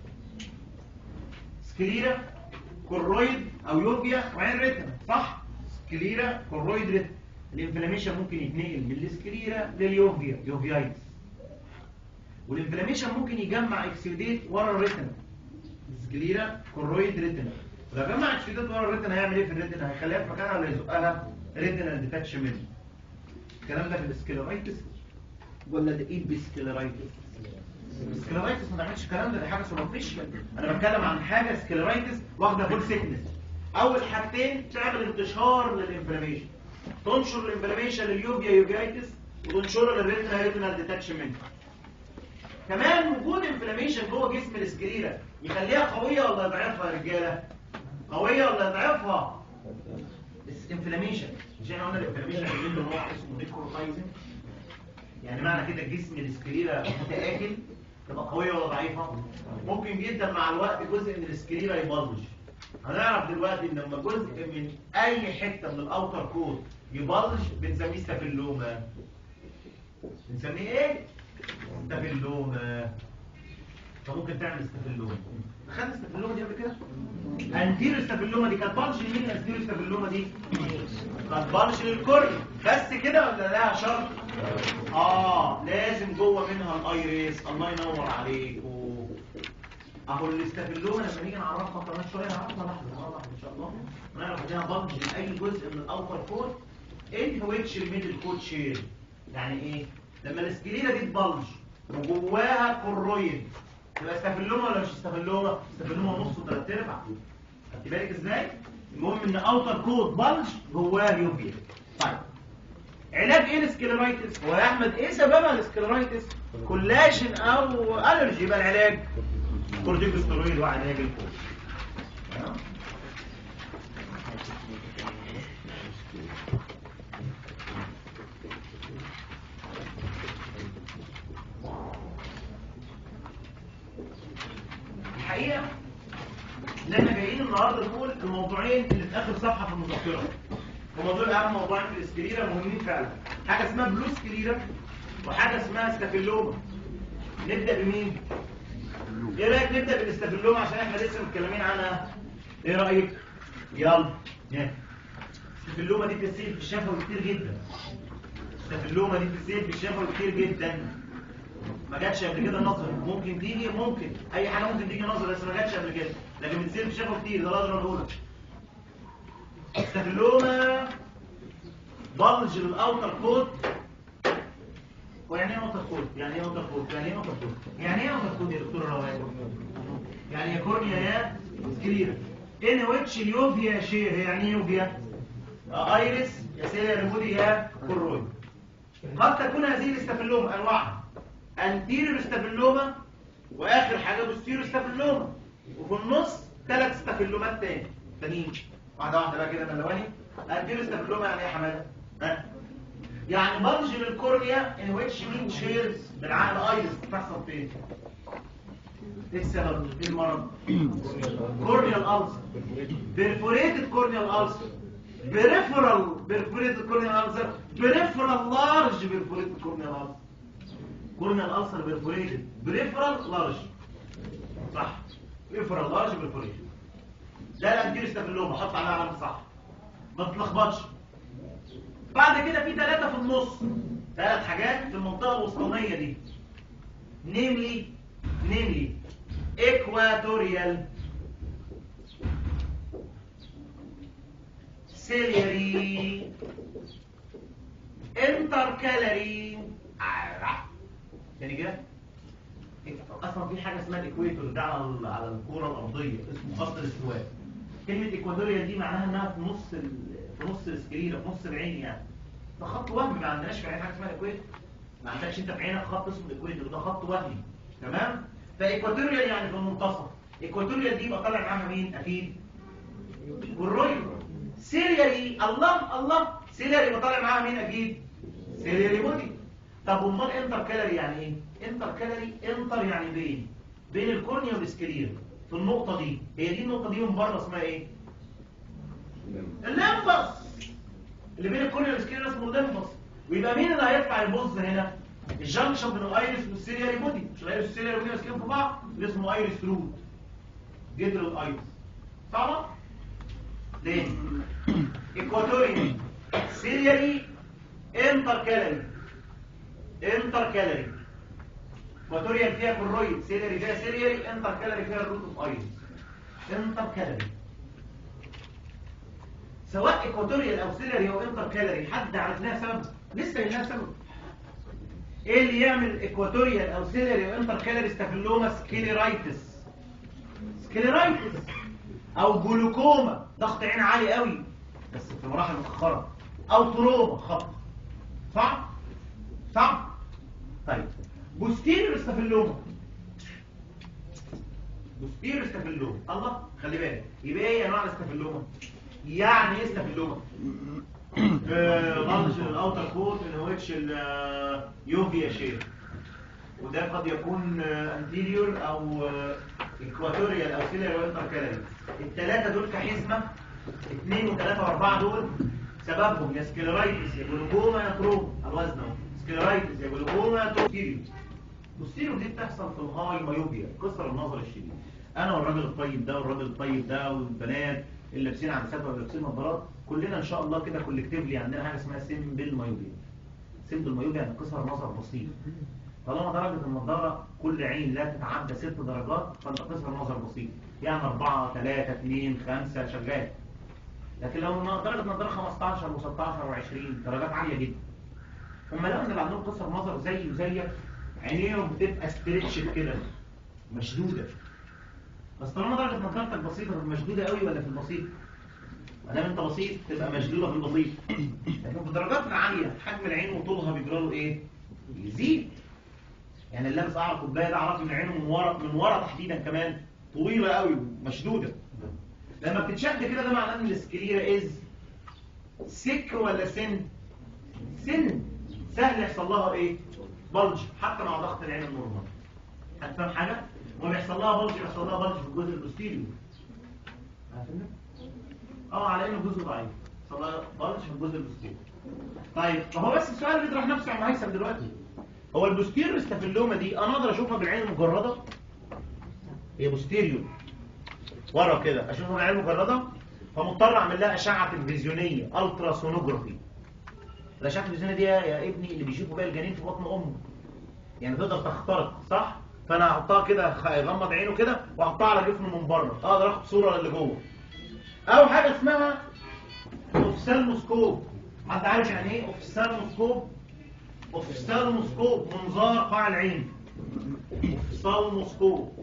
سكليرا كورويد او يوفيا وعين ريتنا صح سكليرا كورويد ريتنا الانفلاميشن ممكن يتنقل من السكليرا لليوفيا يوفيايتس والانفلاميشن ممكن يجمع اكسيوديت ورا الريتنا سكليرا كورويد ريتنا لو جمع اكسيوديت ورا الريتنا هيعمل ايه في الريتنا هيخليها في مكانها ولا يزقها ريتنال ديتاتشمنت الكلام ده في السكليرايتس ولا ده ايه بالسكليرايتس السكليرايتس ما تعملش الكلام ده دي حاجه سوبرفيشال انا بتكلم عن حاجه سكليرايتس واخده فول سيكنس اول حاجتين تعمل انتشار للانفلاميشن تنشر الانفلاميشن لليوبيا يوبيايتس وتنشرها للريتنا ريتنال ديتاتشمنت كمان وجود انفلاميشن جوه جسم السكليرا يخليها قويه ولا يضعفها يا رجاله قويه ولا يضعفها انفلاميشن مش احنا قلنا الانفلاميشن بيجي له نوع اسمه نيكروتايزن يعني معنى كده جسم السكليرا متآكل تبقى قويه ولا ضعيفه ممكن جدا مع الوقت جزء من السكليرا يبلج هنعرف دلوقتي ان لما جزء من اي حته من الاوتر كود يبلج بنسميه ستافيلوما بنسميه ايه ستافيلوما فممكن تعمل ستافيلوما خدت ستافيلوما دي قبل كده انتيرو ستافيلوما دي كانت بلج لمين انتيرو ستافيلوما دي كانت بلج للكل بس كده ولا لها شرط اه لازم جوه منها الايريس الله ينور عليكم اهو الاستافيلوما لما نيجي نعرفها كمان شويه نعرفها لحظه نعرفها ان شاء الله نعرف انها بلج لاي جزء من الاوتر كود ان ويتش الميدل كود شير يعني ايه لما الاسكليرا دي تبلج وجواها كورويد تبقى استافيلوما ولا مش استافيلوما استافيلوما نص وثلاث ارباع خدت بالك ازاي المهم ان اوتر كود بلج جواه يوبيا طيب علاج ايه السكليرايتس هو يا احمد ايه سببها السكليرايتس كولاجين او الرجي يبقى العلاج كورتيكوستيرويد وعلاج الكول تمام؟ الحقيقه ان احنا جايين النهارده نقول الموضوعين اللي في اخر صفحه في المذكره هما دول اهم موضوعين في الاسكليرا مهمين فعلا حاجه اسمها بلو سكليرا وحاجه اسمها ستافيلوما نبدا بمين ايه رايك نبدا بالاستافيلوما عشان احنا لسه متكلمين عنها ايه رايك يلا يلا. الستافيلوما دي بتسيل في الشفوي كتير جدا الستافيلوما دي بتسيل في الشفوي كتير جدا ما جاتش قبل كده نظر ممكن تيجي ممكن اي حاجه ممكن تيجي نظر بس ما جاتش قبل كده لكن بتسيل في الشفوي كتير ده لازم اقوله استغلوما بلج للاوتر كود ويعني ايه اوتر كود يعني ايه اوتر كود يعني ايه اوتر كود يعني ايه اوتر كود يا دكتور روان يعني يا كورنيا يا سكليرا ان ويتش اليوفيا شير يعني ايه يوفيا آه، ايريس يا سيليا ريمودي يا كورويد قد تكون هذه الاستافيلوما انواعها انتيريور استافيلوما واخر حاجه بوستيريور استافيلوما وفي النص ثلاث استافيلومات تاني تانيين واحده واحده بقى كده ملواني انتيريور استافيلوما يعني ايه يا حماده ها يعني بلج للكورنيا ان ويتش مين شيرز بالعقل ايرس بتحصل فين ايه السبب ايه المرض كورنيال ألسر بيرفوريتد كورنيال ألسر بريفرال بيرفوريتد كورنيال ألسر بريفرال لارج بيرفوريتد كورنيال ألسر كورنيال ألسر بيرفوريتد بريفرال لارج صح بريفرال لارج بيرفوريتد ده الانتير ستافيلوما حط عليها علامه صح ما تتلخبطش بعد كده في ثلاثه في النص ثلاث حاجات في المنطقه الوسطانيه دي نيملي نيملي اكواتوريال سيلياري انتركالري يعني كده اصلا في حاجه اسمها الاكويتور ده على ال- على الكره الارضيه اسمه خط الاستواء كلمه اكواتوريال دي معناها انها في نص ال... في نص السكريره في نص العين يعني ده خط وهمي ما عندناش في العين حاجه اسمها الاكويتور ما عندكش انت في عينك خط اسمه الاكويتور ده خط وهمي تمام فايكواتوريال يعني في المنتصف ايكواتوريال دي يبقى طالع معاها مين اكيد والرويال سيريالي الله الله سيريالي يبقى طالع معاها مين اكيد سيريالي بودي طب امال انتر كالوري يعني ايه انتر كالوري انتر يعني بين بين الكورنيا والسكلير في النقطه دي هي دي النقطه دي من بره اسمها ايه اللمبس اللي بين الكورنيا والسكيلر اسمه اللمبس ويبقى مين اللي هيطلع يبص هنا الجنكشن بين الايرس والسيلياري بودي مش الايرس والسيلياري بودي ماسكين في بعض اللي اسمه ايرس روت جدر الايرس صعبه ليه ايكواتوريال سيلياري انتر كالوري انتر كالوري ايكواتوريال فيها كرويد سيلياري فيها سيلياري انتر كالوري فيها الروت اوف ايرس انتر كالوري سواء ايكواتوريال او سيلري او انتر كالوري حد عرف لها سبب لسه لها سبب ايه اللي يعمل ايكواتوريال او سيلري او انتر كالوري ستافيلوما سكليرايتس سكليرايتس او جلوكوما ضغط عين عالي قوي بس في مراحل متاخره او تروما خط صح صح طيب بوستيريور ستافيلوما بوستيريور ستافيلوما الله خلي بالك يبقى ايه انواع الاستافيلوما يعني ايه استافيلوما بلج الاوتر كوت ان ويتش اليوفيا شير وده قد يكون انتيريور او اكواتوريال او سيلر او انتر كالوري الثلاثه دول كحزمه اثنين وثلاثه واربعه دول سببهم يا سكليرايتس يا جلوكوما يا تروم الوزن اهو سكليرايتس يا جلوكوما يا تروم بوستيريور دي بتحصل في الهاي مايوبيا كسر النظر الشديد انا والراجل الطيب ده والراجل الطيب ده والبنات اللي لابسين عدسات ولا لابسين نظارات كلنا ان شاء الله كده كولكتيفلي عندنا حاجه اسمها سيمبل مايوبيا سيمبل مايوبيا يعني كسر نظر بسيط طالما درجه النظاره كل عين لا تتعدى ست درجات فانت كسر نظر بسيط يعني 4 3 2 5 شغال لكن لو درجه النظاره 15 و16 و20 درجات عاليه جدا هم لقوا ان اللي عندهم كسر نظر زي وزيك عينيهم بتبقى ستريتشد كده مشدوده بس طالما درجه نظارتك بسيطه طب مشدوده قوي ولا في البسيط ما دام انت بسيط تبقى مشدوده في البسيط لكن في الدرجات العاليه حجم العين وطولها بيجرى له ايه يزيد يعني اللي لابس اعرف كوبايه ده اعرف ان عينه من ورا من ورا تحديدا كمان طويله قوي مشدوده لما بتتشد كده ده معناه ان السكليرا از سك ولا سن سن سهل يحصل لها ايه بلج حتى مع ضغط العين النورمال هتفهم حاجه وما بيحصل لها بلج بيحصل لها بلج في الجزء البوستيريور عارفين اه على انه جزء ضعيف بيحصل لها بلج في الجزء البوستيريور طيب فهو بس السؤال بيطرح نفسه عم هيثم دلوقتي هو البوستيريور استافيلوما دي انا اقدر اشوفها بالعين المجرده هي بوستيريور ورا كده اشوفها بالعين المجرده فمضطر اعمل لها اشعه تلفزيونيه الترا سونوجرافي الاشعه التلفزيونيه دي يا ابني اللي بيشوفوا بقى الجنين في بطن امه يعني تقدر تخترق صح فانا احطها كده يغمض عينه كده واحطها على جسمه من بره اقدر اخد صوره للي جوه او حاجه اسمها اوفسالموسكوب حد عارف يعني ايه اوفسالموسكوب اوفسالموسكوب منظار قاع العين اوفسالموسكوب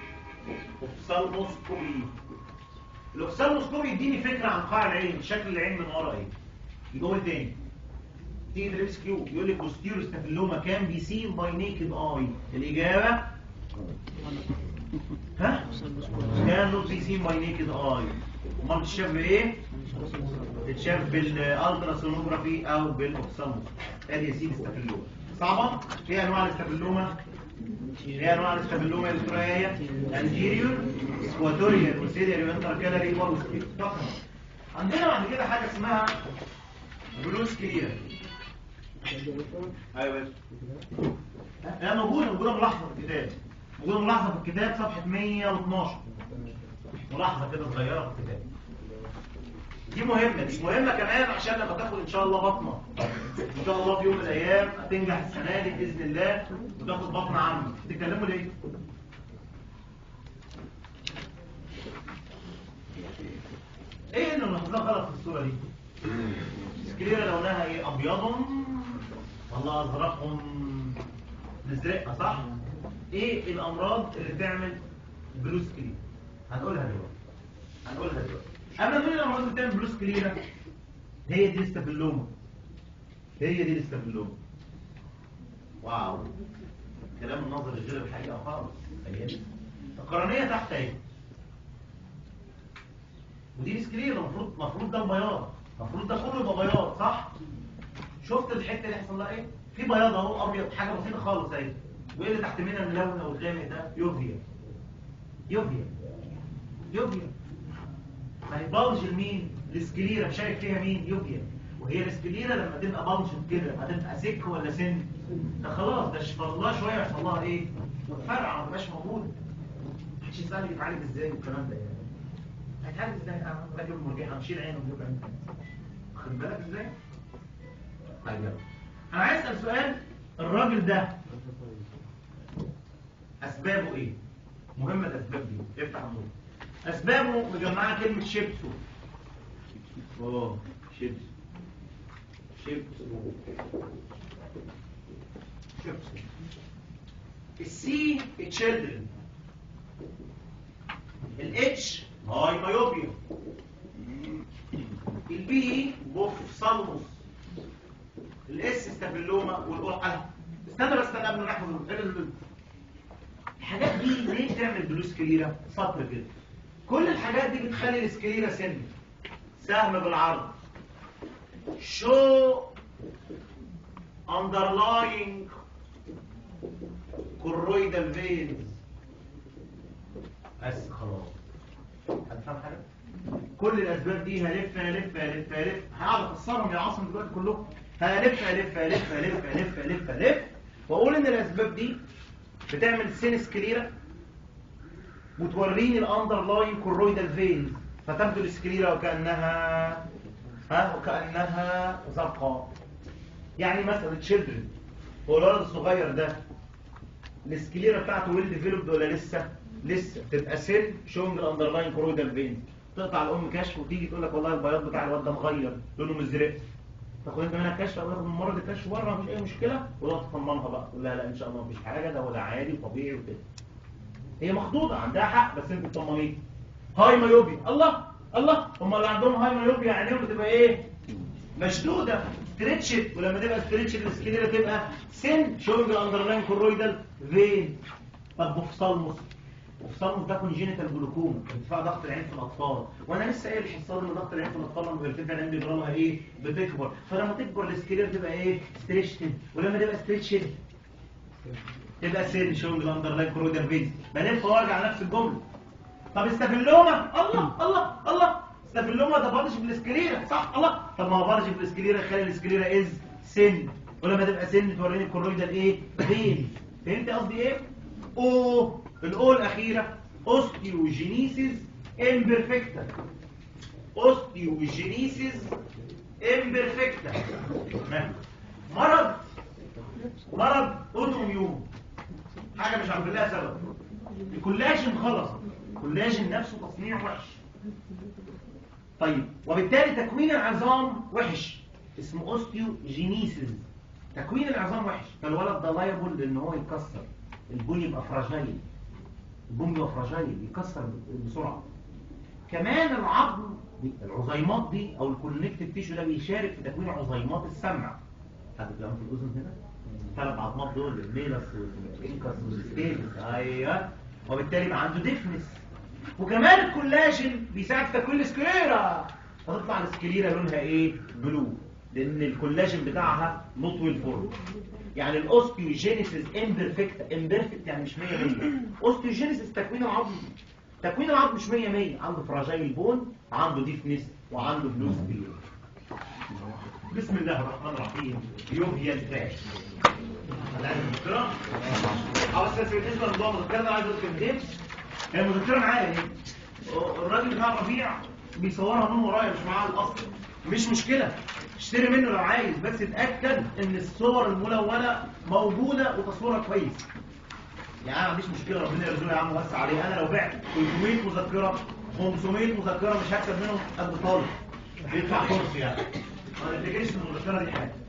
اوفسالموسكوبي الاوفسالموسكوب يديني فكره عن قاع العين شكل العين من ورا ايه يقول تاني تيجي تدرس كيو يقول لك بوستيرو ستافيلوما كان بي سين باي نيكد اي الاجابه ها كان نوت بي سين باي نيكد اي امال بتشاف بايه بتشاف بالالترا سونوجرافي او بالاوبسالموس ادي يا سيدي ستافيلوما صعبه ايه انواع الاستافيلوما ايه انواع الاستافيلوما الاسرائيليه انتيريور سكواتوريال وسيريال وانتر كالاري وروسكي عندنا بعد كده حاجه اسمها بلوس كلير ايوه بس لا موجوده موجوده ملاحظه في الكتاب موجوده ملاحظه في الكتاب صفحه 112 ملاحظه كده صغيره في الكتاب دي مهمه دي مهمه كمان عشان لما تاخد ان شاء الله بطنه ان شاء الله في يوم من الايام هتنجح السنه دي باذن الله وتاخد بطنه عامه تتكلموا ليه ايه اللي ملاحظاه غلط في الصوره دي سكليرا لونها ايه ابيض والله ازرقهم مزرقه صح ايه الامراض اللي تعمل بلو سكليرا هنقولها دلوقتي هنقولها دلوقتي اما من الامراض اللي بتعمل بلو سكليرا هي دي الاستافيلوما هي دي الاستافيلوما واو كلام النظر غير الحقيقه خالص تخيل القرنيه تحت اهي ودي سكليرا المفروض المفروض ده البياض المفروض ده كله يبقى بياض صح شفت الحته اللي يحصل لها ايه في بياض اهو ابيض حاجه بسيطه خالص اهي وايه اللي تحت منها الملون او الغامق ده يوفيا يوفيا يوبيا ما هي بلج لمين السكليرا شايف فيها مين يوبيا وهي السكليرا لما تبقى بلج كده هتبقى سك ولا سن ده خلاص ده شفى الله شويه يحصل لها ايه فرع ما تبقاش موجوده محدش يسالني بيتعالج ازاي والكلام ده يعني هيتعالج ازاي انا راجل مرجع هنشيل عينه ونجيب عينه واخد بالك ازاي طيب يلا انا عايز اسال سؤال الراجل ده اسبابه ايه مهمه الاسباب دي افتح النور اسبابه مجمعه كلمه شيبسو اه شيبسو شيبسو شيبسو السي تشيلدرن الاتش هاي مايوبيا البي بوفسالموس الاس ستابيلوما والاو استنى بس استنى قبل ما نحفظ ال- الحاجات دي ليه بتعمل بلوس كليرة سطر كده كل الحاجات دي بتخلي السكليرة سن سهم بالعرض show underlying choroidal veins بس خلاص هتفهم حاجة؟ كل الأسباب دي هلف هلف هلف هلف هقعد أفسرهم يا عاصم دلوقتي كلهم هلف هلف هلف هلف هلف هلف هلف وأقول إن الأسباب دي بتعمل سين سكليرا وتوريني الاندرلاين كورويدال فين فتبدو السكليرا وكانها ها وكانها زرقاء يعني مثلا تشيلدرن هو الولد الصغير ده السكليرا بتاعته ويل ديفلوبد ولا لسه لسه تبقى سن شوينج الاندرلاين كورويدال فين تقطع الام كشف وتيجي تقول لك والله البياض بتاع الواد ده مغير لونه مزرق تاخد انت منها كشف او تاخد من مره الكشف بره مفيش اي مشكله وتقعد تطمنها بقى تقول لها لا ان شاء الله مفيش حاجه ده هو ده عادي وطبيعي وكده هي مخضوضه عندها حق بس انت تطمنيه هاي مايوبيا الله الله هم اللي عندهم هاي مايوبيا عينيهم بتبقى ايه مشدوده ستريتشد ولما تبقى ستريتشد السكليرا تبقى سن شوينج الاندرلاين كورويدال فين طب بوفسالموس بوفسالموس ده كونجينيتال جلوكوما ارتفاع ضغط العين في الاطفال وانا لسه قايل الحصه ان ضغط العين في الاطفال لما بيرتفع العين بيجرى لها ايه بتكبر فلما تكبر السكليرا تبقى ايه ستريتشد ولما تبقى ستريتشد تبقى سن شوينج الاندرلاين كورويدال فين بلف وارجع نفس الجمله طب استافيلوما الله الله الله استافيلوما ده بارج في الاسكليرا صح الله طب ما هو بارج في الاسكليرا خلي الاسكليرا از سن ولما تبقى سن توريني الكرويدال ايه فين فهمت قصدي ايه او الاو الاخيره اوستيوجينيسيس امبرفكتا اوستيوجينيسيس امبرفكتا مرض مرض اوتوميون حاجه مش عارفين لها سبب الكولاجين خلص الكولاجين نفسه تصنيع وحش طيب وبالتالي تكوين العظام وحش اسمه اوستيوجينيسيس تكوين العظام وحش فالولد ده لايبل لان هو يتكسر البون يبقى فراجايل البون يبقى فراجايل يكسر بسرعه كمان العظم دي العظيمات دي او الكونكتيف تيشو ده بيشارك في تكوين عظيمات السمع حد كلام في الاذن هنا ثلاث عظمات دول الميلس والانكس والستيلس ايوه وبالتالي بقى عنده ديفنس وكمان الكولاجين بيساعد في تكوين السكليرا فتطلع السكليرا لونها ايه بلو لان الكولاجين بتاعها مطوي فورم يعني الاوستيوجينيسيس امبرفكت امبرفكت يعني مش 100 100 اوستيوجينيسيس تكوين العظم تكوين العظم مش 100 100 عنده فراجايل بون عنده ديفنس وعنده بلو سكليرا بسم الله الرحمن الرحيم يوهيا الفاش هذا عايز مذكرة؟ اه بس بس بالنسبة للموضوع المذكرة ده عايز اقول كلمتين هي المذكرة معايا اهي الراجل بتاع ربيع بيصورها من ورايا مش معاه الاصل مش مشكلة اشتري منه لو عايز بس اتأكد ان الصور الملونة موجودة وتصويرها كويس يعني انا ما عنديش مشكلة ربنا يرزقني يا عم وسع عليه انا لو بعت 300 مذكرة 500 مذكرة مش هكسب منهم قد طالب بيدفع كورس يعني ما نفتكرش ان المذكرة دي حاجة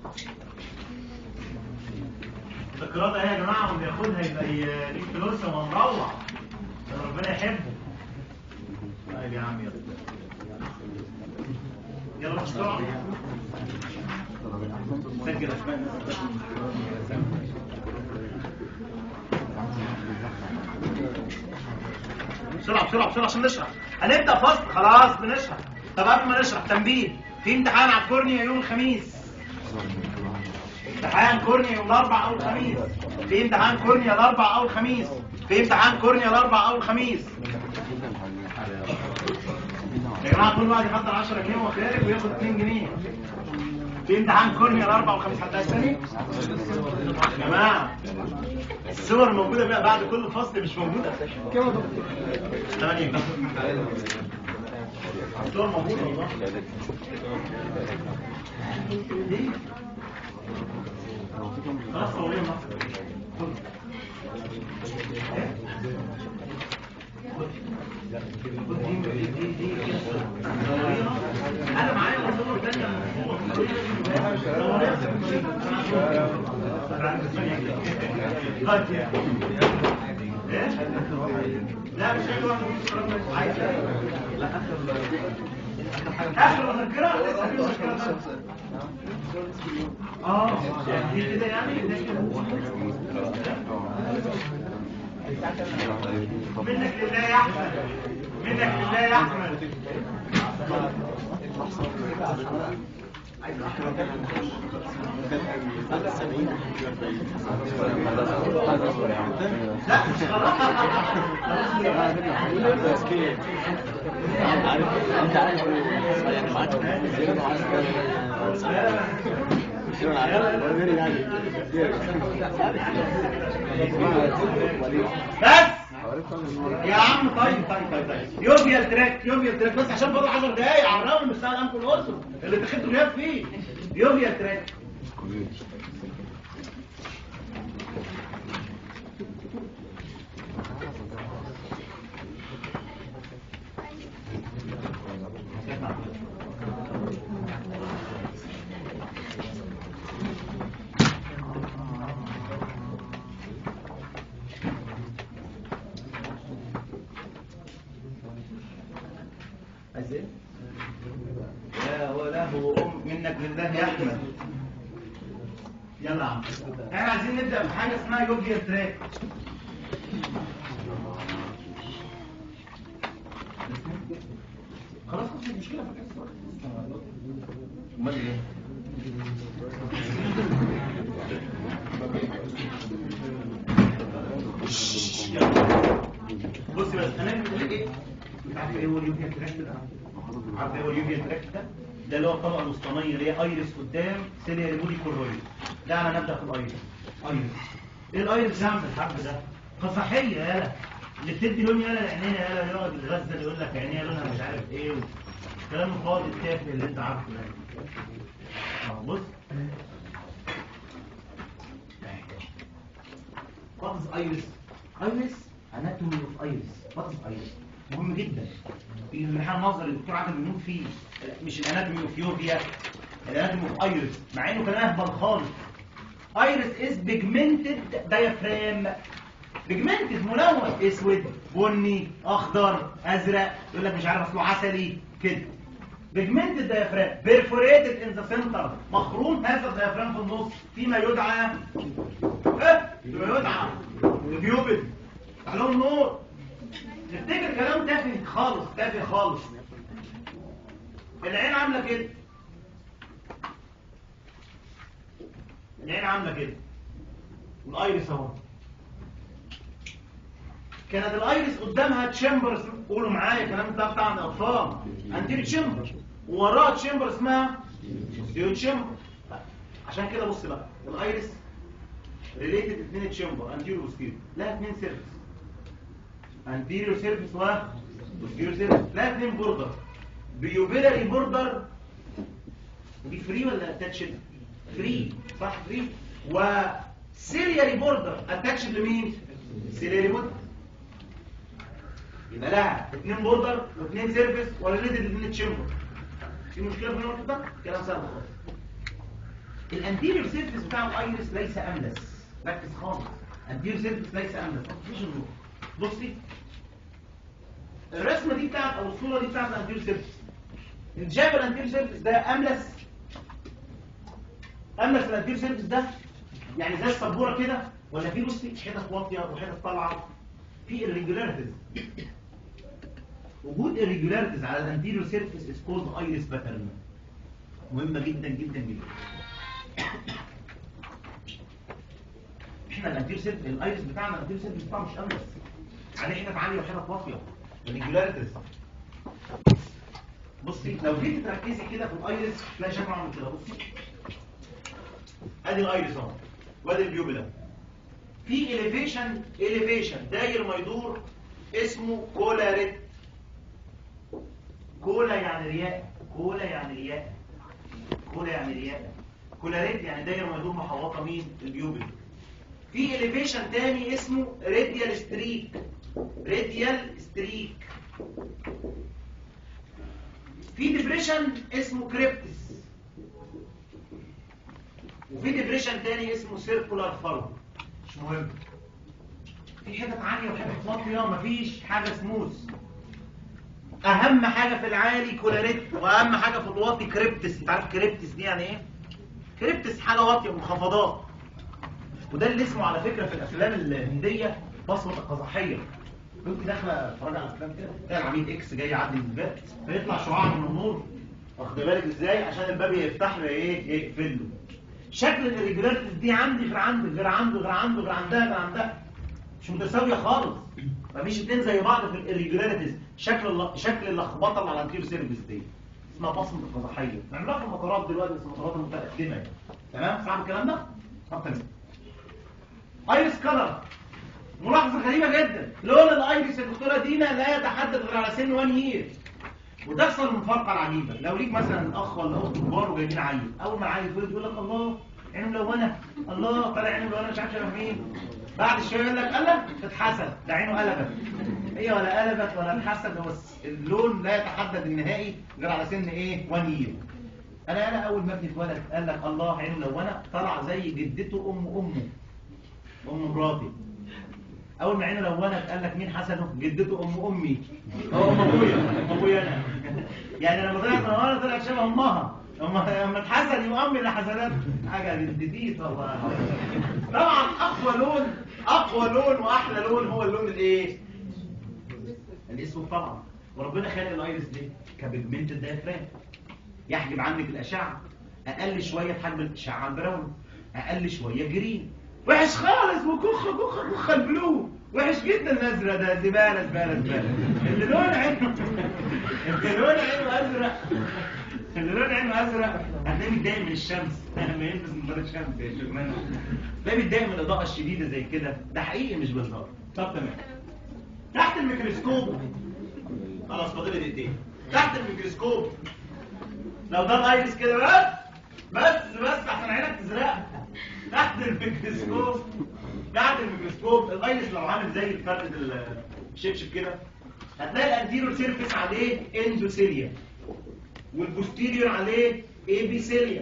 المذكرات اهي يا جماعة واللي ياخدها يبقى يجيب فلوس ومروح ربنا يحبه طيب يا عم يلا يلا بسرعة سجل اسماء الناس بسرعة بسرعة بسرعة عشان نشرح هنبدأ فصل خلاص بنشرح طب قبل ما نشرح تنبيه في امتحان على الكورنيا يوم الخميس امتحان كورنيا يوم الاربع او الخميس في امتحان كورنيا الاربع او الخميس في امتحان كورنيا الاربع او الخميس يا جماعه كل واحد يحضر 10 جنيه وهو خارج وياخد 2 جنيه في امتحان كورنيا الاربع والخميس حتى الثاني يا جماعه الصور موجوده بقى بعد كل فصل مش موجوده كام ثمانية الصور موجوده والله ليه؟ خلاص صورين انا معايا صور تانية لا مش حلوة عايز اخر مذكرة لسه في مذكرة اه دي كده يعني ده كده. منك لله يا احمد منك لله يا احمد لا مش خلاص انت عارف يعني معاك زيادة وعايز شنو عارف وريني يعني بس يا عم طيب طيب طيب طيب يوفيا التراك يوفيا التراك بس عشان فاضل 10 دقايق على الراوند بتاع الانكل الاوسر اللي اتخذتوا غياب فيه يوفيا التراك عايزين لا ولا هو ام منك لله يا احمد يلا يا عم احنا عايزين نبدا بحاجه اسمها يوجيا تراك خلاص مش مشكله في الحصه امال ايه بص بس انا بقول لك ايه عارف ايه هو اليوفيا تراك ده عارف ايه هو اليوفيا تراك ده ده اللي هو الطبقه الوسطانيه اللي هي ايرس قدام سيليا ريبولي كورويد ده انا نبدا في الايرس ايرس ايه الايرس ده عند الحرف ده قصحيه يالا اللي بتدي لون يالا لعينينا يالا يقعد الغزل يقول لك عينيها لونها مش عارف ايه كلام فاضي التافه اللي انت عارفه ده اهو بص What is iris? Iris anatomy of iris. What is iris? مهم جدا. في الامتحان النظري الدكتور عادل بنقول فيه مش الاناتومي اوف يوفيا الاناتومي اوف ايرس مع انه كان اهبل خالص. ايرس از بيجمنتد دايفرام بيجمنتد ملون اسود بني اخضر ازرق يقول لك مش عارف اصله عسلي كده بيجمنتد دايفرام بيرفوريتد ان ذا سنتر مخروم هذا الدايفرام في النص فيما يدعى ايه فيما يدعى البيوبل عليهم النور نفتكر كلام تافه خالص تافه خالص العين عامله كده العين عامله كده والايرس اهو كانت الايرس قدامها تشامبر قولوا معايا الكلام ده بتاع الاطفال انتيري تشامبر ووراها تشامبر اسمها ديو تشامبر عشان كده بص بقى الايرس ريليتد اثنين تشامبر انتيريور وستيريو لا اثنين سيرفيس انتيريور سيرفيس و وستيريور سيرفيس لا اثنين بوردر بيوبيلاري بوردر دي فري ولا اتاتشد فري صح فري وسيريالي بوردر اتاتشد لمين سيريالي بوردر يبقى لها اثنين بوردر واثنين سيرفيس وريليتد اثنين تشامبر في مشكله في النقطه ده كلام سهل خالص الانتيريور سيرفيس بتاع الايرس ليس املس ركز خالص الانتيريور سيرفيس ليس املس مفيش النور بصي الرسمه دي بتاعت او الصوره دي بتاعت الانتيريور سيرفيس انت شايف الانتيريور سيرفيس ده املس املس الانتيريور سيرفيس ده يعني زي السبوره كده ولا في بصي حتت واطيه وحتت طالعه في irregularities وجود irregularities على الانتيريور سيرفيس is called iris pattern مهمه جدا جدا جدا احنا الانتير سيرف الايرس بتاعنا الانتير سيرف بتاعه مش املس عليه حتت عاليه وحتت واطيه الريجولاريتيز بصي لو جيت تركزي كده في الايرس تلاقي شكله عامل كده بصي ادي الايرس اهو وادي البيوبلا في اليفيشن اليفيشن داير ما يدور اسمه كولاريت كولا يعني رياء كولا يعني رياء كولا يعني رياء كولاريت يعني داير ما يدور محوطه مين البيوبل في اليفيشن تاني اسمه راديال ستريك راديال ستريك في ديبريشن اسمه كريبتس وفي ديبريشن تاني اسمه سيركولار فارو مش مهم في حتت عاليه وحتت واطيه مفيش حاجه سموث اهم حاجه في العالي كولاريت واهم حاجه في الواطي كريبتس انت عارف كريبتس دي يعني ايه كريبتس حاجه واطيه منخفضات وده اللي اسمه على فكره في الافلام الهنديه بصمه القزحيه كنت داخله اتفرج على افلام كده تلاقي العميد اكس جاي يعدي من الباب فيطلع شعاع من النور واخد بالك ازاي عشان الباب يفتح له ايه يقفل له شكل الريجولاريتيز دي عندي غير عندك غير عنده غير عنده غير عندها غير عندها مش متساويه خالص مفيش اتنين زي بعض في الريجولاريتيز شكل الل- شكل اللخبطه اللي على الانتير سيرفيس دي اسمها بصمه القزحيه بنعملها في المطارات دلوقتي بس المطارات المتقدمه يعني. تمام صعب الكلام ده؟ طب تمام ايرس كلر ملاحظه غريبه جدا لون الايرس يا دكتوره دينا لا يتحدد غير على سن 1 يير وتحصل المفارقه العجيبه لو ليك مثلا اخ ولا اخت كبار وجايبين عيل اول ما العيل يتولد يقول لك الله عينه ملونه الله طالع عينه ملونه مش عارف شبه مين بعد شويه يقول لك قلب اتحسد ده عينه قلبت هي ولا قلبت ولا اتحسد هو اللون لا يتحدد النهائي غير على سن ايه 1 يير انا انا اول ما ابني اتولد قال لك الله عينه ملونه طلع زي جدته ام امه ام مراتي اول ما عينه لونت قال لك مين حسنه جدته ام امي هو ام ابويا ام ابويا انا يعني لما طلعت منوره طلعت شبه امها اما لما اتحسن يبقى امي اللي حسنت حاجه جديد والله طبعا اقوى لون اقوى لون واحلى لون هو اللون الايه الاسود طبعا وربنا خلق الايرس دي كبيجمنت الدايفرام يحجب عنك الاشعه اقل شويه في حجم الاشعه البراون اقل شويه جرين وحش خالص وكخ كخ كخ البلو وحش جدا الازرق ده زباله زباله زباله اللي لون عينه اللي لون عينه ازرق اللي لون عينه ازرق هتلاقيه متضايق من الشمس لما يلبس نظاره شمس يا شغلانه تلاقيه متضايق من الاضاءه الشديده زي كده ده حقيقي مش بهزار طب تمام تحت الميكروسكوب خلاص فاضل لي دقيقتين تحت الميكروسكوب لو ده الايرس كده بس بس بس عشان عينك تزرق تحت الميكروسكوب تحت الميكروسكوب الايرس لو عامل زي الفرد الشبشب كده هتلاقي الانتيريور سيرفيس عليه اندوثيليا والبوستيريور عليه ايبيثيليا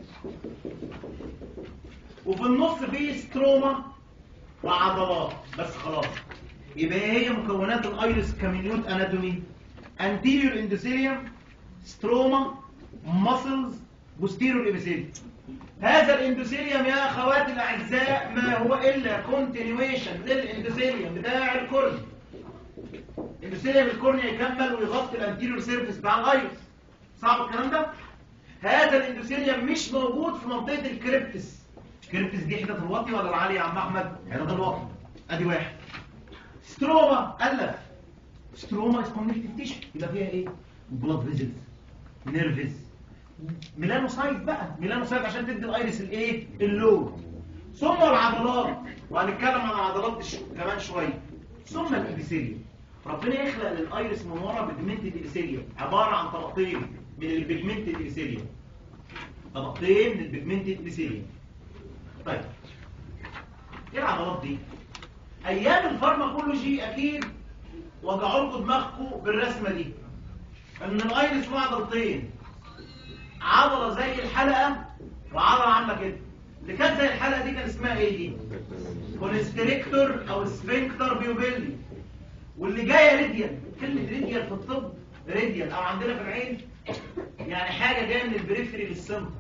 وفي النص فيه ستروما وعضلات بس خلاص يبقى هي مكونات الايرس كمينيوت اناتومي anterior endothelium ستروما muscles posterior epithelium هذا الاندوثيليوم يا اخواتي الاعزاء ما هو الا كونتينيويشن للاندوثيليوم بتاع الكورنيا الاندوثيليوم الكورنيا يكمل ويغطي الانتيريور سيرفيس بتاع الايرس صعب الكلام ده هذا الاندوثيليوم مش موجود في منطقه الكريبتس الكريبتس دي حته الواطي ولا العالي يا عم احمد حته الواطي ادي واحد ستروما الف ستروما از كونكتيف تيشو يبقى فيها ايه بلاد فيزلز نيرفز ميلانوسايت بقى ميلانوسايت عشان تدي الايرس الايه اللون ثم العضلات وهنتكلم عن العضلات الش... كمان شويه ثم الابيثيليوم ربنا يخلق للايرس من ورا بيجمنت الابيثيليوم عباره عن طبقتين من البيجمنت الابيثيليوم طبقتين من البيجمنت الابيثيليوم طيب ايه العضلات دي ايام الفارماكولوجي اكيد وجعوا لكم دماغكم بالرسمه دي ان الايرس له عضلتين عضله زي الحلقه وعضله عامله كده اللي كانت زي الحلقه دي كان اسمها ايه دي كونستريكتور او سفنكتر بيوبيلي واللي جايه ريديال كلمه ريديال في الطب ريديال او عندنا في العين يعني حاجه جايه من البريفري للسنتر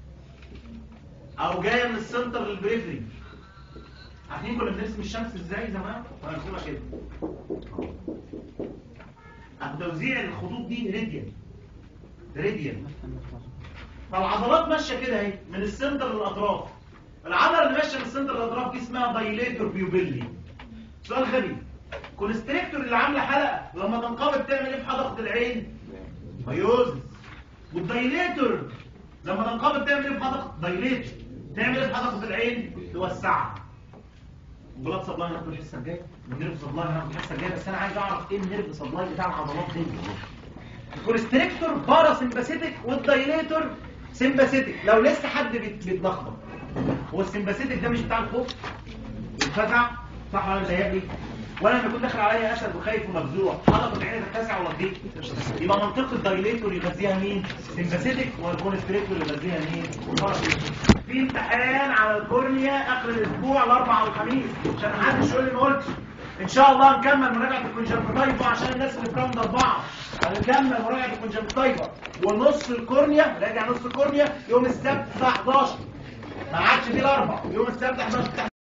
او جايه من السنتر للبريفري عارفين كنا بنرسم الشمس ازاي زمان هنرسمها كده أو توزيع الخطوط دي ريديال ريديال فالعضلات ماشيه كده اهي من السنتر للاطراف العضله اللي ماشيه من السنتر للاطراف دي اسمها دايليتور بيوبيلي سؤال غبي كونستريكتور اللي عامله حلقه لما تنقبض تعمل ايه في حدقه العين مايوزس والدايليتور لما تنقبض تعمل ايه في حدقه دايليتور تعمل ايه في حدقه العين توسعها البلاد سبلاي هناخد الحصه الجايه والنيرف سبلاي هناخد الحصه الجايه بس انا عايز اعرف ايه النيرف سبلاي بتاع العضلات دي الكونستريكتور بارا سمباثيتك والدايليتور سمباثيتك لو لسه حد بيت- بيتلخبط هو السمباثيتك ده مش بتاع الخوف والفزع صح ولا متهيألي ولا لما يكون داخل عليا اسد وخايف ومفزوع حلقه عيني تتسع ولا تضيق يبقى منطقه الدايليتور يغذيها مين سمباثيتك والكونستريكتور يغذيها مين باراسمباثيتك. في امتحان على الكورنيا اخر الاسبوع الاربعاء والخميس عشان محدش يقول لي ما قلتش ان شاء الله نكمل مراجعه الكونجكتيفا عشان الناس اللي في راوند اربعه هنكمل مراجعه الكونجكتيفا ونص الكورنيا راجع نص الكورنيا يوم السبت الساعه 11 ما عادش دي الاربع يوم السبت 11